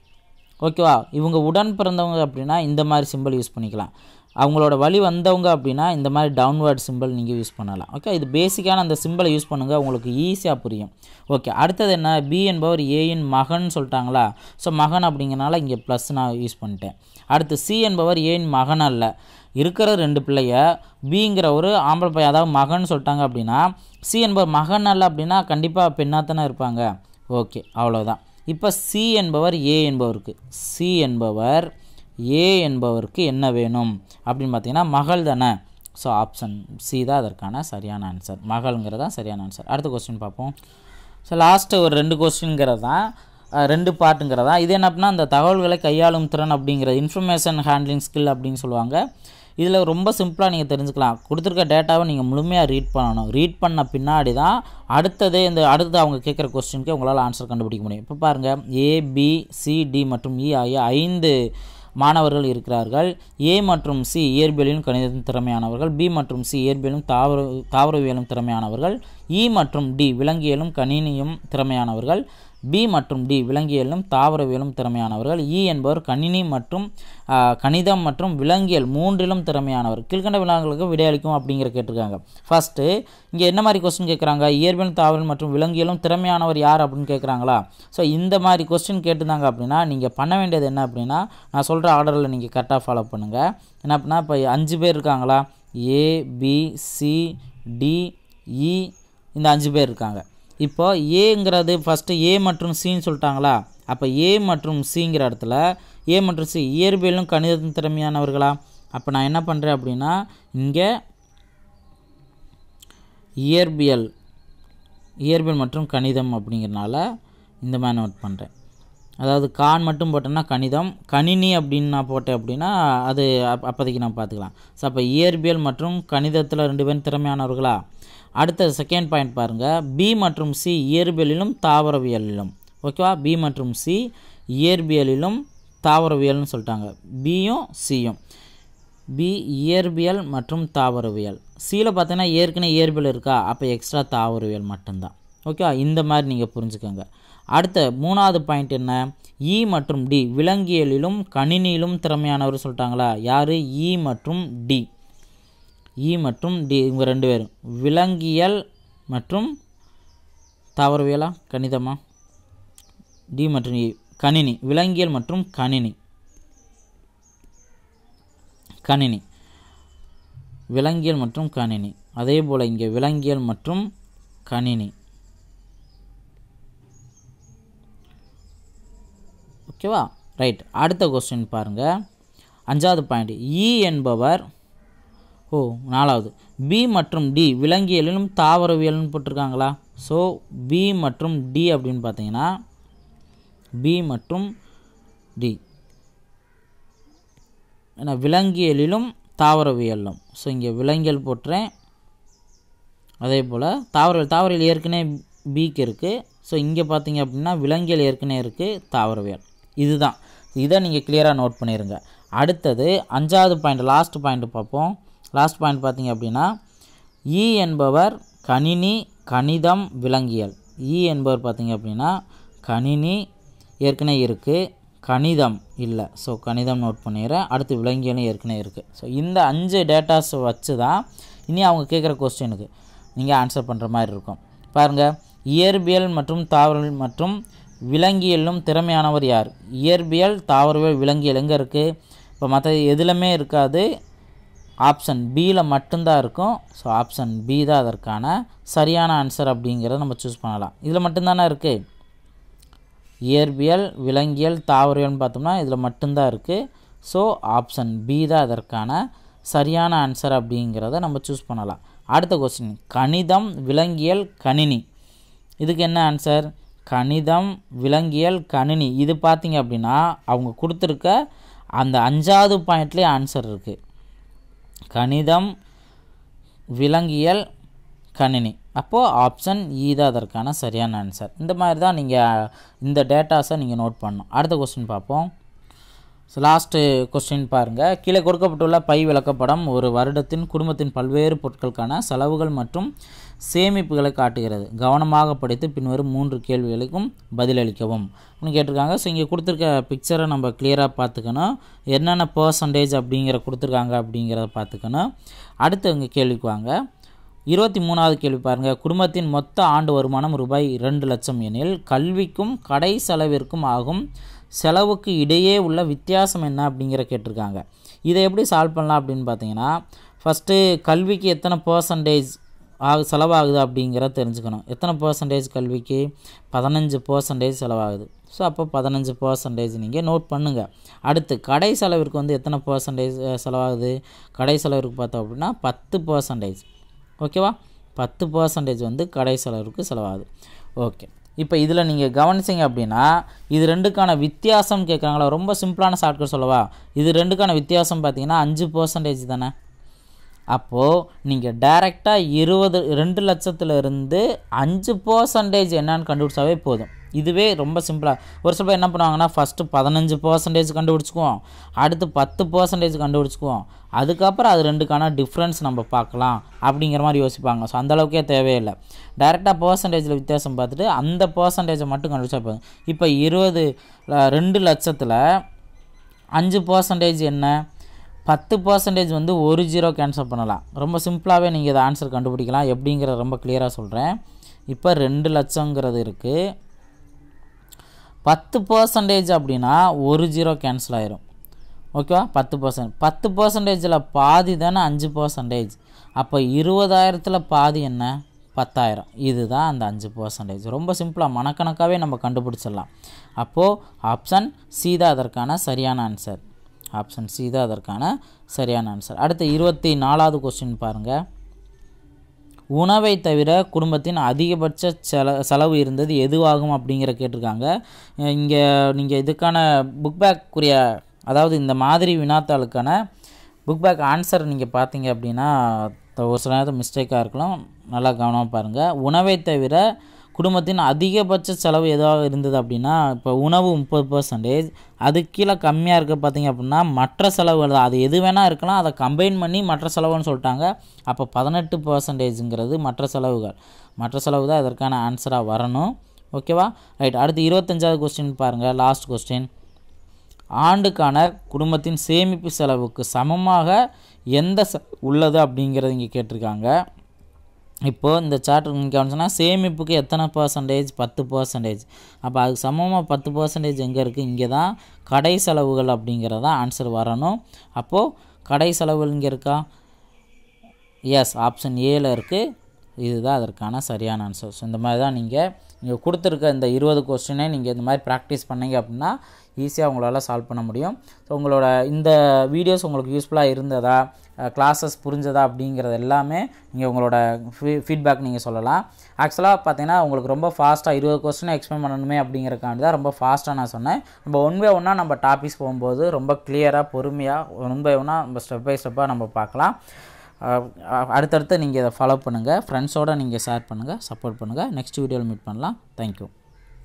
ஓகேவா இவங்க உடன் பிறந்தவங்க அப்படின்னா இந்த மாதிரி சிம்பிள் யூஸ் பண்ணிக்கலாம் அவங்களோட வழி வந்தவங்க அப்படின்னா இந்த மாதிரி டவுன்வர்ட் சிம்பிள் நீங்கள் யூஸ் பண்ணலாம் ஓகே இது பேசிக்கான அந்த சிம்பிளை யூஸ் பண்ணுங்கள் உங்களுக்கு ஈஸியாக புரியும் ஓகே அடுத்தது என்ன பி என்பவர் ஏயின் மகன் சொல்லிட்டாங்களா ஸோ மகன் அப்படிங்கிறனால இங்கே ப்ளஸ் நான் யூஸ் பண்ணிட்டேன் அடுத்து சி என்பவர் ஏயின் மகன் அல்ல இருக்கிற ரெண்டு பிள்ளைய பிங்கிற ஒரு ஆம்பளை பையன் அதாவது மகன் சொல்லிட்டாங்க அப்படின்னா சி என்பவர் மகன் அல்ல அப்படின்னா கண்டிப்பாக பெண்ணாக தானே இருப்பாங்க ஓகே அவ்வளோதான் இப்போ சி என்பவர் ஏ என்பவருக்கு சி என்பவர் ஏ என்பவருக்கு என்ன வேணும் அப்படின்னு பார்த்தீங்கன்னா மகள் தானே ஸோ ஆப்ஷன் சி தான் அதற்கான சரியான ஆன்சர் மகள்ங்கிறது தான் சரியான ஆன்சர் அடுத்த கொஸ்டின் பார்ப்போம் ஸோ லாஸ்ட்டு ஒரு ரெண்டு கொஸ்டின்ங்கிறது தான் அஹ், ரெண்டு பார்ட்டுங்கிறது தான் இது என்ன அப்படின்னா அந்த தகவல்களை கையாளும் திறன் அப்படிங்கிறது இன்ஃபர்மேஷன் ஹேண்ட்லிங் ஸ்கில் அப்படின்னு சொல்லுவாங்க இதில் ரொம்ப சிம்பிளாக நீங்கள் தெரிஞ்சுக்கலாம் கொடுத்துருக்க டேட்டாவை நீங்கள் முழுமையாக ரீட் பண்ணணும் ரீட் பண்ண பின்னாடி தான் அடுத்தது இந்த அடுத்து அவங்க கேட்குற கொஸ்டினுக்கு உங்களால் ஆன்சர் கண்டுபிடிக்க முடியும் இப்போ பாருங்கள் ஏ பி சி டி மற்றும் இ ஆகிய ஐந்து மாணவர்கள் இருக்கிறார்கள் ஏ மற்றும் சி இயற்பியலிலும் கணிதத்திலும் திறமையானவர்கள் பி மற்றும் சி இயற்பியலும் தாவர தாவரவியலும் திறமையானவர்கள் இ மற்றும் டி விலங்கியலும் கணினியும் திறமையானவர்கள் பி மற்றும் டி விலங்கியலும் தாவரவியலும் திறமையானவர்கள் இ என்பவர் கணினி மற்றும் ஆ, கணிதம் மற்றும் விலங்கியல் மூன்றிலும் திறமையானவர் கீழ்கண்ட விலங்குகளுக்கு விடையளிக்கும் அப்படிங்கிற கேட்டிருக்காங்க ஃபஸ்ட்டு இங்கே என்ன மாதிரி கொஸ்டின் கேட்குறாங்க இயற்பியல் தாவரம் மற்றும் விலங்கியலும் திறமையானவர் யார் அப்படின்னு கேட்குறாங்களா ஸோ இந்த மாதிரி கொஸ்டின் கேட்டிருந்தாங்க அப்படின்னா நீங்கள் பண்ண வேண்டியது என்ன அப்படின்னா நான் சொல்கிற ஆர்டரில் நீங்கள் கரெக்டாக ஃபாலோ பண்ணுங்கள் என்ன அப்படின்னா இப்போ அஞ்சு பேர் இருக்காங்களா A B C D E இந்த அஞ்சு பேர் இருக்காங்க இப்போ ஏங்கிறது ஃபஸ்ட்டு ஏ மற்றும் சின்னு சொல்லிட்டாங்களா அப்போ ஏ மற்றும் சிங்கிற இடத்துல ஏ மற்றும் சி இயற்பியலும் கணிதத்தின் திறமையானவர்களா அப்போ நான் என்ன பண்ணுறேன் அப்படின்னா இங்கே இயற்பியல் இயற்பியல் மற்றும் கணிதம் அப்படிங்கிறனால இந்த மாதிரி நோட் பண்ணுறேன் அதாவது கான் மட்டும் போட்டேன்னா கணிதம் கணினி அப்படின்னு நான் போட்டேன் அப்படின்னா அது அப் அப்போதைக்கு நான் பார்த்துக்கலாம் ஸோ அப்போ இயற்பியல் மற்றும் கணிதத்தில் ரெண்டு பேரும் திறமையானவர்களா அடுத்த செகண்ட் பாயிண்ட் பாருங்கள் பி மற்றும் சி இயற்பியலிலும் தாவரவியலிலும் ஓகேவா பி மற்றும் சி இயற்பியலிலும் தாவரவியல்னு சொல்லிட்டாங்க பியும் சியும் பி இயற்பியல் மற்றும் தாவரவியல் சியில் பார்த்தீங்கன்னா ஏற்கனவே இயற்பியல் இருக்கா அப்போ எக்ஸ்ட்ரா தாவரவியல் மட்டும்தான் ஓகே இந்த மாதிரி நீங்கள் புரிஞ்சுக்கோங்க அடுத்த மூணாவது பாயிண்ட் என்ன இ மற்றும் டி விலங்கியலிலும் கணினியிலும் திறமையானவர் சொல்லிட்டாங்களா யார் இ மற்றும் டி இ மற்றும் டி இவங்க ரெண்டு பேரும் விலங்கியல் மற்றும் தாவரவியலா கணிதமா டி மற்றும் இ கணினி விலங்கியல் மற்றும் கணினி கணினி விலங்கியல் மற்றும் கணினி அதே போல் இங்கே விலங்கியல் மற்றும் கணினி ஓகேவா ரைட் அடுத்த கொஸ்டின் பாருங்கள் அஞ்சாவது பாயிண்ட் இ என்பவர் ஓ நாலாவது பி மற்றும் டி விலங்கியலிலும் தாவரவியலும் போட்டிருக்காங்களா ஸோ பி மற்றும் டி அப்படின்னு பார்த்தீங்கன்னா பி மற்றும் டி ஏன்னா விலங்கியலிலும் தாவரவியலும் ஸோ இங்கே விலங்கியல் போட்டுறேன் அதே போல் தாவரவியல் தாவரவியல் ஏற்கனவே பிக்கு இருக்குது ஸோ இங்கே பார்த்தீங்க அப்படின்னா விலங்கியல் ஏற்கனவே இருக்குது தாவரவியல் இதுதான் இதை நீங்கள் கிளியராக நோட் பண்ணிடுங்க அடுத்தது அஞ்சாவது பாயிண்ட் லாஸ்ட் பாயிண்ட் பார்ப்போம் லாஸ்ட் பாயிண்ட் பார்த்தீங்க அப்படின்னா இ என்பவர் கணினி கணிதம் விலங்கியல் இ என்பவர் பார்த்தீங்க அப்படின்னா கணினி ஏற்கனவே இருக்குது கணிதம் இல்லை ஸோ கணிதம் நோட் பண்ணிடுறேன் அடுத்து விலங்கியலும் ஏற்கனவே இருக்குது ஸோ இந்த அஞ்சு டேட்டாஸ் வச்சு தான் இனி அவங்க கேட்குற கொஸ்டினுக்கு நீங்கள் ஆன்சர் பண்ணுற மாதிரி இருக்கும் பாருங்கள் இயற்பியல் மற்றும் தாவரவியல் மற்றும் விலங்கியலும் திறமையானவர் யார் இயற்பியல் தாவரவியல் விலங்கியல் எங்கே இருக்குது இப்போ மற்ற எதுலையுமே இருக்காது ஆப்ஷன் பியில் மட்டும்தான் இருக்கும் ஸோ ஆப்ஷன் பி தான் அதற்கான சரியான ஆன்சர் அப்படிங்கிறத நம்ம சூஸ் பண்ணலாம் இதில் மட்டும்தானே இருக்குது இயற்பியல் விலங்கியல் தாவரவியல்னு பார்த்தோம்னா இதில் மட்டும்தான் இருக்குது ஸோ ஆப்ஷன் பி தான் அதற்கான சரியான ஆன்சர் அப்படிங்கிறத நம்ம சூஸ் பண்ணலாம் அடுத்த கொஸ்டின் கணிதம் விலங்கியல் கணினி இதுக்கு என்ன ஆன்சர் கணிதம் விலங்கியல் கணினி இது பார்த்தீங்க அப்படின்னா அவங்க கொடுத்துருக்க அந்த அஞ்சாவது பாயிண்ட்லேயே ஆன்சர் இருக்குது கணிதம் விலங்கியல் கணினி அப்போது ஆப்ஷன் இ தான் அதற்கான சரியான ஆன்சர் இந்த மாதிரி தான் நீங்கள் இந்த டேட்டாஸை நீங்கள் நோட் பண்ணணும் அடுத்த கொஸ்டின் பார்ப்போம் ஸோ லாஸ்ட்டு கொஸ்டின் பாருங்கள் கீழே கொடுக்கப்பட்டுள்ள பை விளக்கப்படம் ஒரு வருடத்தின் குடும்பத்தின் பல்வேறு பொருட்களுக்கான செலவுகள் மற்றும் சேமிப்புகளை காட்டுகிறது கவனமாக படித்து பின்வரும் மூன்று கேள்விகளுக்கும் பதிலளிக்கவும் அப்படின்னு கேட்டிருக்காங்க ஸோ இங்கே கொடுத்துருக்க பிக்சரை நம்ம கிளியராக பார்த்துக்கணும் என்னென்ன பர்சன்டேஜ் அப்படிங்கிற கொடுத்துருக்காங்க அப்படிங்கிறத பார்த்துக்கணும் அடுத்து இங்கே கேள்விக்கு வாங்க இருபத்தி மூணாவது கேள்வி பாருங்கள் குடும்பத்தின் மொத்த ஆண்டு வருமானம் ரூபாய் ரெண்டு லட்சம் எனில் கல்விக்கும் கடை செலவிற்கும் ஆகும் செலவுக்கு இடையே உள்ள வித்தியாசம் என்ன அப்படிங்கிற கேட்டிருக்காங்க இதை எப்படி சால்வ் பண்ணலாம் அப்படின்னு பார்த்தீங்கன்னா ஃபஸ்ட்டு கல்விக்கு எத்தனை பர்சன்டேஜ் ஆகு செலவாகுது அப்படிங்கிறத தெரிஞ்சுக்கணும் எத்தனை பர்சன்டேஜ் கல்விக்கு பதினஞ்சு பர்சன்டேஜ் செலவாகுது ஸோ அப்போ பதினஞ்சு பர்சன்டேஜ் நீங்கள் நோட் பண்ணுங்கள் அடுத்து கடை செலவிற்கு வந்து எத்தனை பர்சன்டேஜ் செலவாகுது கடை செலவிற்கு பார்த்தோம் அப்படின்னா பத்து பர்சன்டேஜ் ஓகேவா பத்து பர்சன்டேஜ் வந்து கடை செலவிற்கு செலவாகுது ஓகே இப்போ இதில் நீங்கள் கவனிச்சிங்க அப்படின்னா இது ரெண்டுக்கான வித்தியாசம் கேட்குறாங்களா ரொம்ப சிம்பிளான ஷார்ட்கட் சொல்லவா இது ரெண்டுக்கான வித்தியாசம் பார்த்தீங்கன்னா அஞ்சு பர்சன்டேஜ் தானே அப்போது நீங்கள் டைரெக்டாக இருபது ரெண்டு லட்சத்துலேருந்து அஞ்சு பர்சன்டேஜ் என்னன்னு கண்டுபிடிச்சாவே போதும் இதுவே ரொம்ப சிம்பிளாக ஒரு சில பேர் என்ன பண்ணுவாங்கன்னா ஃபஸ்ட்டு பதினஞ்சு பர்சன்டேஜ் கண்டுபிடிச்சிக்குவோம் அடுத்து பத்து பர்சன்டேஜ் கண்டுபிடிச்சிக்குவோம் அதுக்கப்புறம் அது ரெண்டுக்கான டிஃப்ரென்ஸ் நம்ம பார்க்கலாம் அப்படிங்கிற மாதிரி யோசிப்பாங்க ஸோ அந்தளவுக்கே தேவையில்லை டைரெக்டாக பர்சன்டேஜில் வித்தியாசம் பார்த்துட்டு அந்த பர்சன்டேஜை மட்டும் கண்டுபிடிச்சா போதும் இப்போ இருபது ரெண்டு லட்சத்தில் அஞ்சு பர்சன்டேஜ் என்ன பத்து பர்சன்டேஜ் வந்து ஒரு ஜீரோ கேன்சல் பண்ணலாம் ரொம்ப சிம்பிளாகவே நீங்கள் இதை ஆன்சர் கண்டுபிடிக்கலாம் எப்படிங்கிறத ரொம்ப கிளியராக சொல்கிறேன் இப்போ ரெண்டு லட்சங்கிறது இருக்குது பத்து பர்சன்டேஜ் அப்படின்னா ஒரு ஜீரோ கேன்சல் ஆயிரும் ஓகேவா பத்து பர்சன்ட் பத்து பர்சன்டேஜில் பாதி தானே அஞ்சு பர்சன்டேஜ் அப்போ இருபதாயிரத்தில் பாதி என்ன பத்தாயிரம் இதுதான் அந்த அஞ்சு பர்சன்டேஜ் ரொம்ப சிம்பிளாக மனக்கணக்காகவே நம்ம கண்டுபிடிச்சிடலாம் அப்போது ஆப்ஷன் சி தான் அதற்கான சரியான ஆன்சர் ஆப்ஷன் சி தான் அதற்கான சரியான ஆன்சர் அடுத்து இருபத்தி நாலாவது கொஸ்டின் பாருங்கள் உணவை தவிர குடும்பத்தின் அதிகபட்ச செல செலவு இருந்தது எதுவாகும் அப்படிங்கிற கேட்டிருக்காங்க இங்கே நீங்கள் இதுக்கான புக் பேக்குரிய அதாவது இந்த மாதிரி வினாத்தாளுக்கான புக் பேக் ஆன்சர் நீங்கள் பார்த்தீங்க அப்படின்னா ஒரு சில நேரத்தில் மிஸ்டேக்காக இருக்கலாம் நல்லா கவனமாக பாருங்கள் உணவை தவிர குடும்பத்தின் அதிகபட்ச செலவு எதுவாக இருந்தது அப்படின்னா இப்போ உணவு முப்பது பர்சன்டேஜ் அது கீழே கம்மியாக இருக்க பார்த்தீங்க அப்படின்னா மற்ற செலவுகள் தான் அது எது வேணால் இருக்கலாம் அதை கம்பைன் பண்ணி மற்ற செலவுன்னு சொல்லிட்டாங்க அப்போ பதினெட்டு பர்சன்டேஜுங்கிறது மற்ற செலவுகள் மற்ற செலவு தான் இதற்கான ஆன்சராக வரணும் ஓகேவா ரைட் அடுத்து இருபத்தஞ்சாவது கொஸ்டின் பாருங்கள் லாஸ்ட் கொஸ்டின் ஆண்டுக்கான குடும்பத்தின் சேமிப்பு செலவுக்கு சமமாக எந்த செ உள்ளது அப்படிங்கிறது இங்கே கேட்டிருக்காங்க இப்போது இந்த சார்ட் இங்கே கவனிச்சோன்னா சேமிப்புக்கு எத்தனை பர்சன்டேஜ் பத்து பர்சன்டேஜ் அப்போ அதுக்கு சமமாக பத்து பர்சன்டேஜ் எங்கே இருக்குது இங்கே தான் கடை செலவுகள் அப்படிங்கிறதா ஆன்சர் வரணும் அப்போது கடை செலவுகள் இங்கே இருக்கா எஸ் ஆப்ஷன் ஏல இருக்குது இதுதான் அதற்கான சரியான ஆன்சர் ஸோ இந்த மாதிரி தான் நீங்கள் நீங்கள் கொடுத்துருக்க இந்த இருபது கொஸ்டினை நீங்கள் இந்த மாதிரி ப்ராக்டிஸ் பண்ணீங்க அப்படின்னா ஈஸியாக உங்களால் சால்வ் பண்ண முடியும் ஸோ உங்களோட இந்த வீடியோஸ் உங்களுக்கு யூஸ்ஃபுல்லாக இருந்ததா கிளாஸஸ் புரிஞ்சதா அப்படிங்கிறது எல்லாமே நீங்கள் உங்களோட ஃபீ ஃபீட்பேக் நீங்கள் சொல்லலாம் ஆக்சுவலாக பார்த்தீங்கன்னா உங்களுக்கு ரொம்ப ஃபாஸ்ட்டாக இருபது கொஸ்டினை எக்ஸ்பிளைன் பண்ணணுமே அப்படிங்கிறக்காண்டி தான் ரொம்ப ஃபாஸ்ட்டாக நான் சொன்னேன் நம்ம ஒன் பை ஒன்னாக நம்ம டாபிக்ஸ் போகும்போது ரொம்ப கிளியராக பொறுமையாக ஒன் பை ஒன்னாக நம்ம ஸ்டெப் பை ஸ்டெப்பாக நம்ம பார்க்கலாம் அடுத்தடுத்து நீங்கள் இதை ஃபாலோ பண்ணுங்கள் ஃப்ரெண்ட்ஸோடு நீங்கள் ஷேர் பண்ணுங்கள் சப்போர்ட் பண்ணுங்கள் நெக்ஸ்ட் வீடியோவில் மீட் பண்ணலாம் தேங்க்யூ